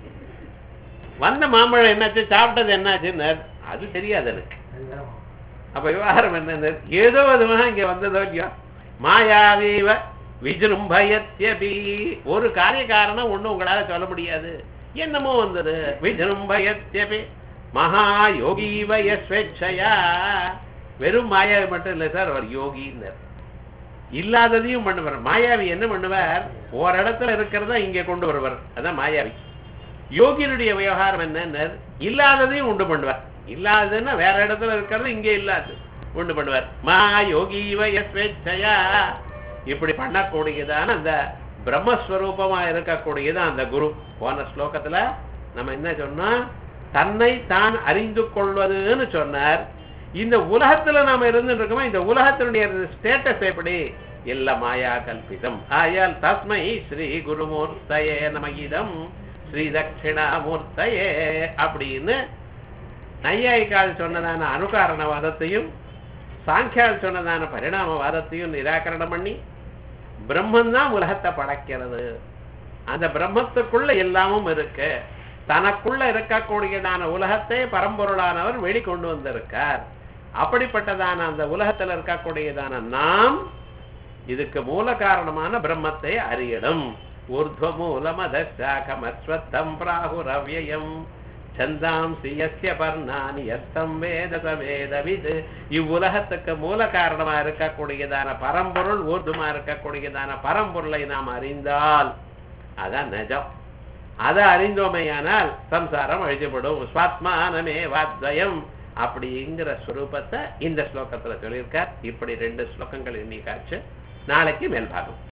[SPEAKER 1] வந்த மாம்பழம் என்னாச்சு சாப்பிட்டது என்னாச்சுன்னு அது தெரியாது எனக்கு அப்ப விவகாரம் என்ன ஏதோ விதமாக இங்க வந்ததோ இல்லையோ மாயாவீவ விஜృంభயத்யபி ஒரு காரிய காரணம் ஒண்ணு உங்களால சொல்ல முடியாது என்னமோ வந்தது விஜృంభயத்யபி மகா யோகீவ யஸ்வேச்சயா வெறும் மாயாவி மட்டும் இல்லை சார் அவர் யோகின்னர் இல்லாததையும் பண்ணுவார் மாயாவி என்ன பண்ணுவார் ஒரு இடத்துல இருக்கிறதா இங்க கொண்டு வருவார் அதான் மாயாவி யோகியினுடைய விவகாரம் என்ன இல்லாததையும் உண்டு பண்ணுவார் இல்லாததுன்னா வேற இடத்துல இருக்கிறது இங்க இல்லாது உண்டு பண்ணுவார் மா யோகீவ யஸ்வேச்சயா இப்படி பண்ணக்கூடியதான அந்த பிரம்மஸ்வரூபமா இருக்கக்கூடியதான் அந்த குரு போன ஸ்லோகத்துல நம்ம என்ன சொன்னோம் தன்னை தான் அறிந்து கொள்வதுன்னு சொன்னார் இந்த உலகத்துல நாம இருந்துட்டு இருக்கோமோ இந்த உலகத்தினுடைய ஸ்டேட்டஸ் எப்படி இல்ல மாயா கல்பிதம் ஆயால் தஸ்மை ஸ்ரீ குருமூர்த்தயே நமகிதம் ஸ்ரீ தட்சிணாமூர்த்தயே அப்படின்னு நையாயிக்கால் சொன்னதான அனுகாரணவாதத்தையும் சாங்கியால் சொன்னதான பரிணாமவாதத்தையும் நிராகரணம் பண்ணி பிரம்மன் தான் உலகத்தை படைக்கிறது அந்த பிரம்மத்துக்குள்ள எல்லாமும் இருக்கு தனக்குள்ள இருக்கக்கூடியதான உலகத்தை பரம்பொருளானவர் வெளிக்கொண்டு வந்திருக்கார் அப்படிப்பட்டதான அந்த உலகத்துல இருக்கக்கூடியதான நாம் இதுக்கு மூல காரணமான பிரம்மத்தை அறியணும் ஊர்துவ மூலமதாகமஸ்வத்தம் பிராகுரவ்யம் சந்தாம்சி யஸ்ய பர்ணானி எஸ்தம் வேத ச வேதவிது இவ்வுலகத்துக்கு மூல காரணமா இருக்கக்கூடியதான பரம்பொருள் ஊர்துமா இருக்கக்கூடியதான பரம்பொருளை நாம் அறிந்தால் அதான் நிஜம் அதை அறிந்தோமையானால் சம்சாரம் அழிக்கப்படும் ஸ்வாத்மானமே வாத்வயம் அப்படிங்கிற ஸ்வரூபத்தை இந்த ஸ்லோகத்துல சொல்லியிருக்கார் இப்படி ரெண்டு ஸ்லோகங்கள் இன்னைக்காச்சு நாளைக்கு மேல்பாகம்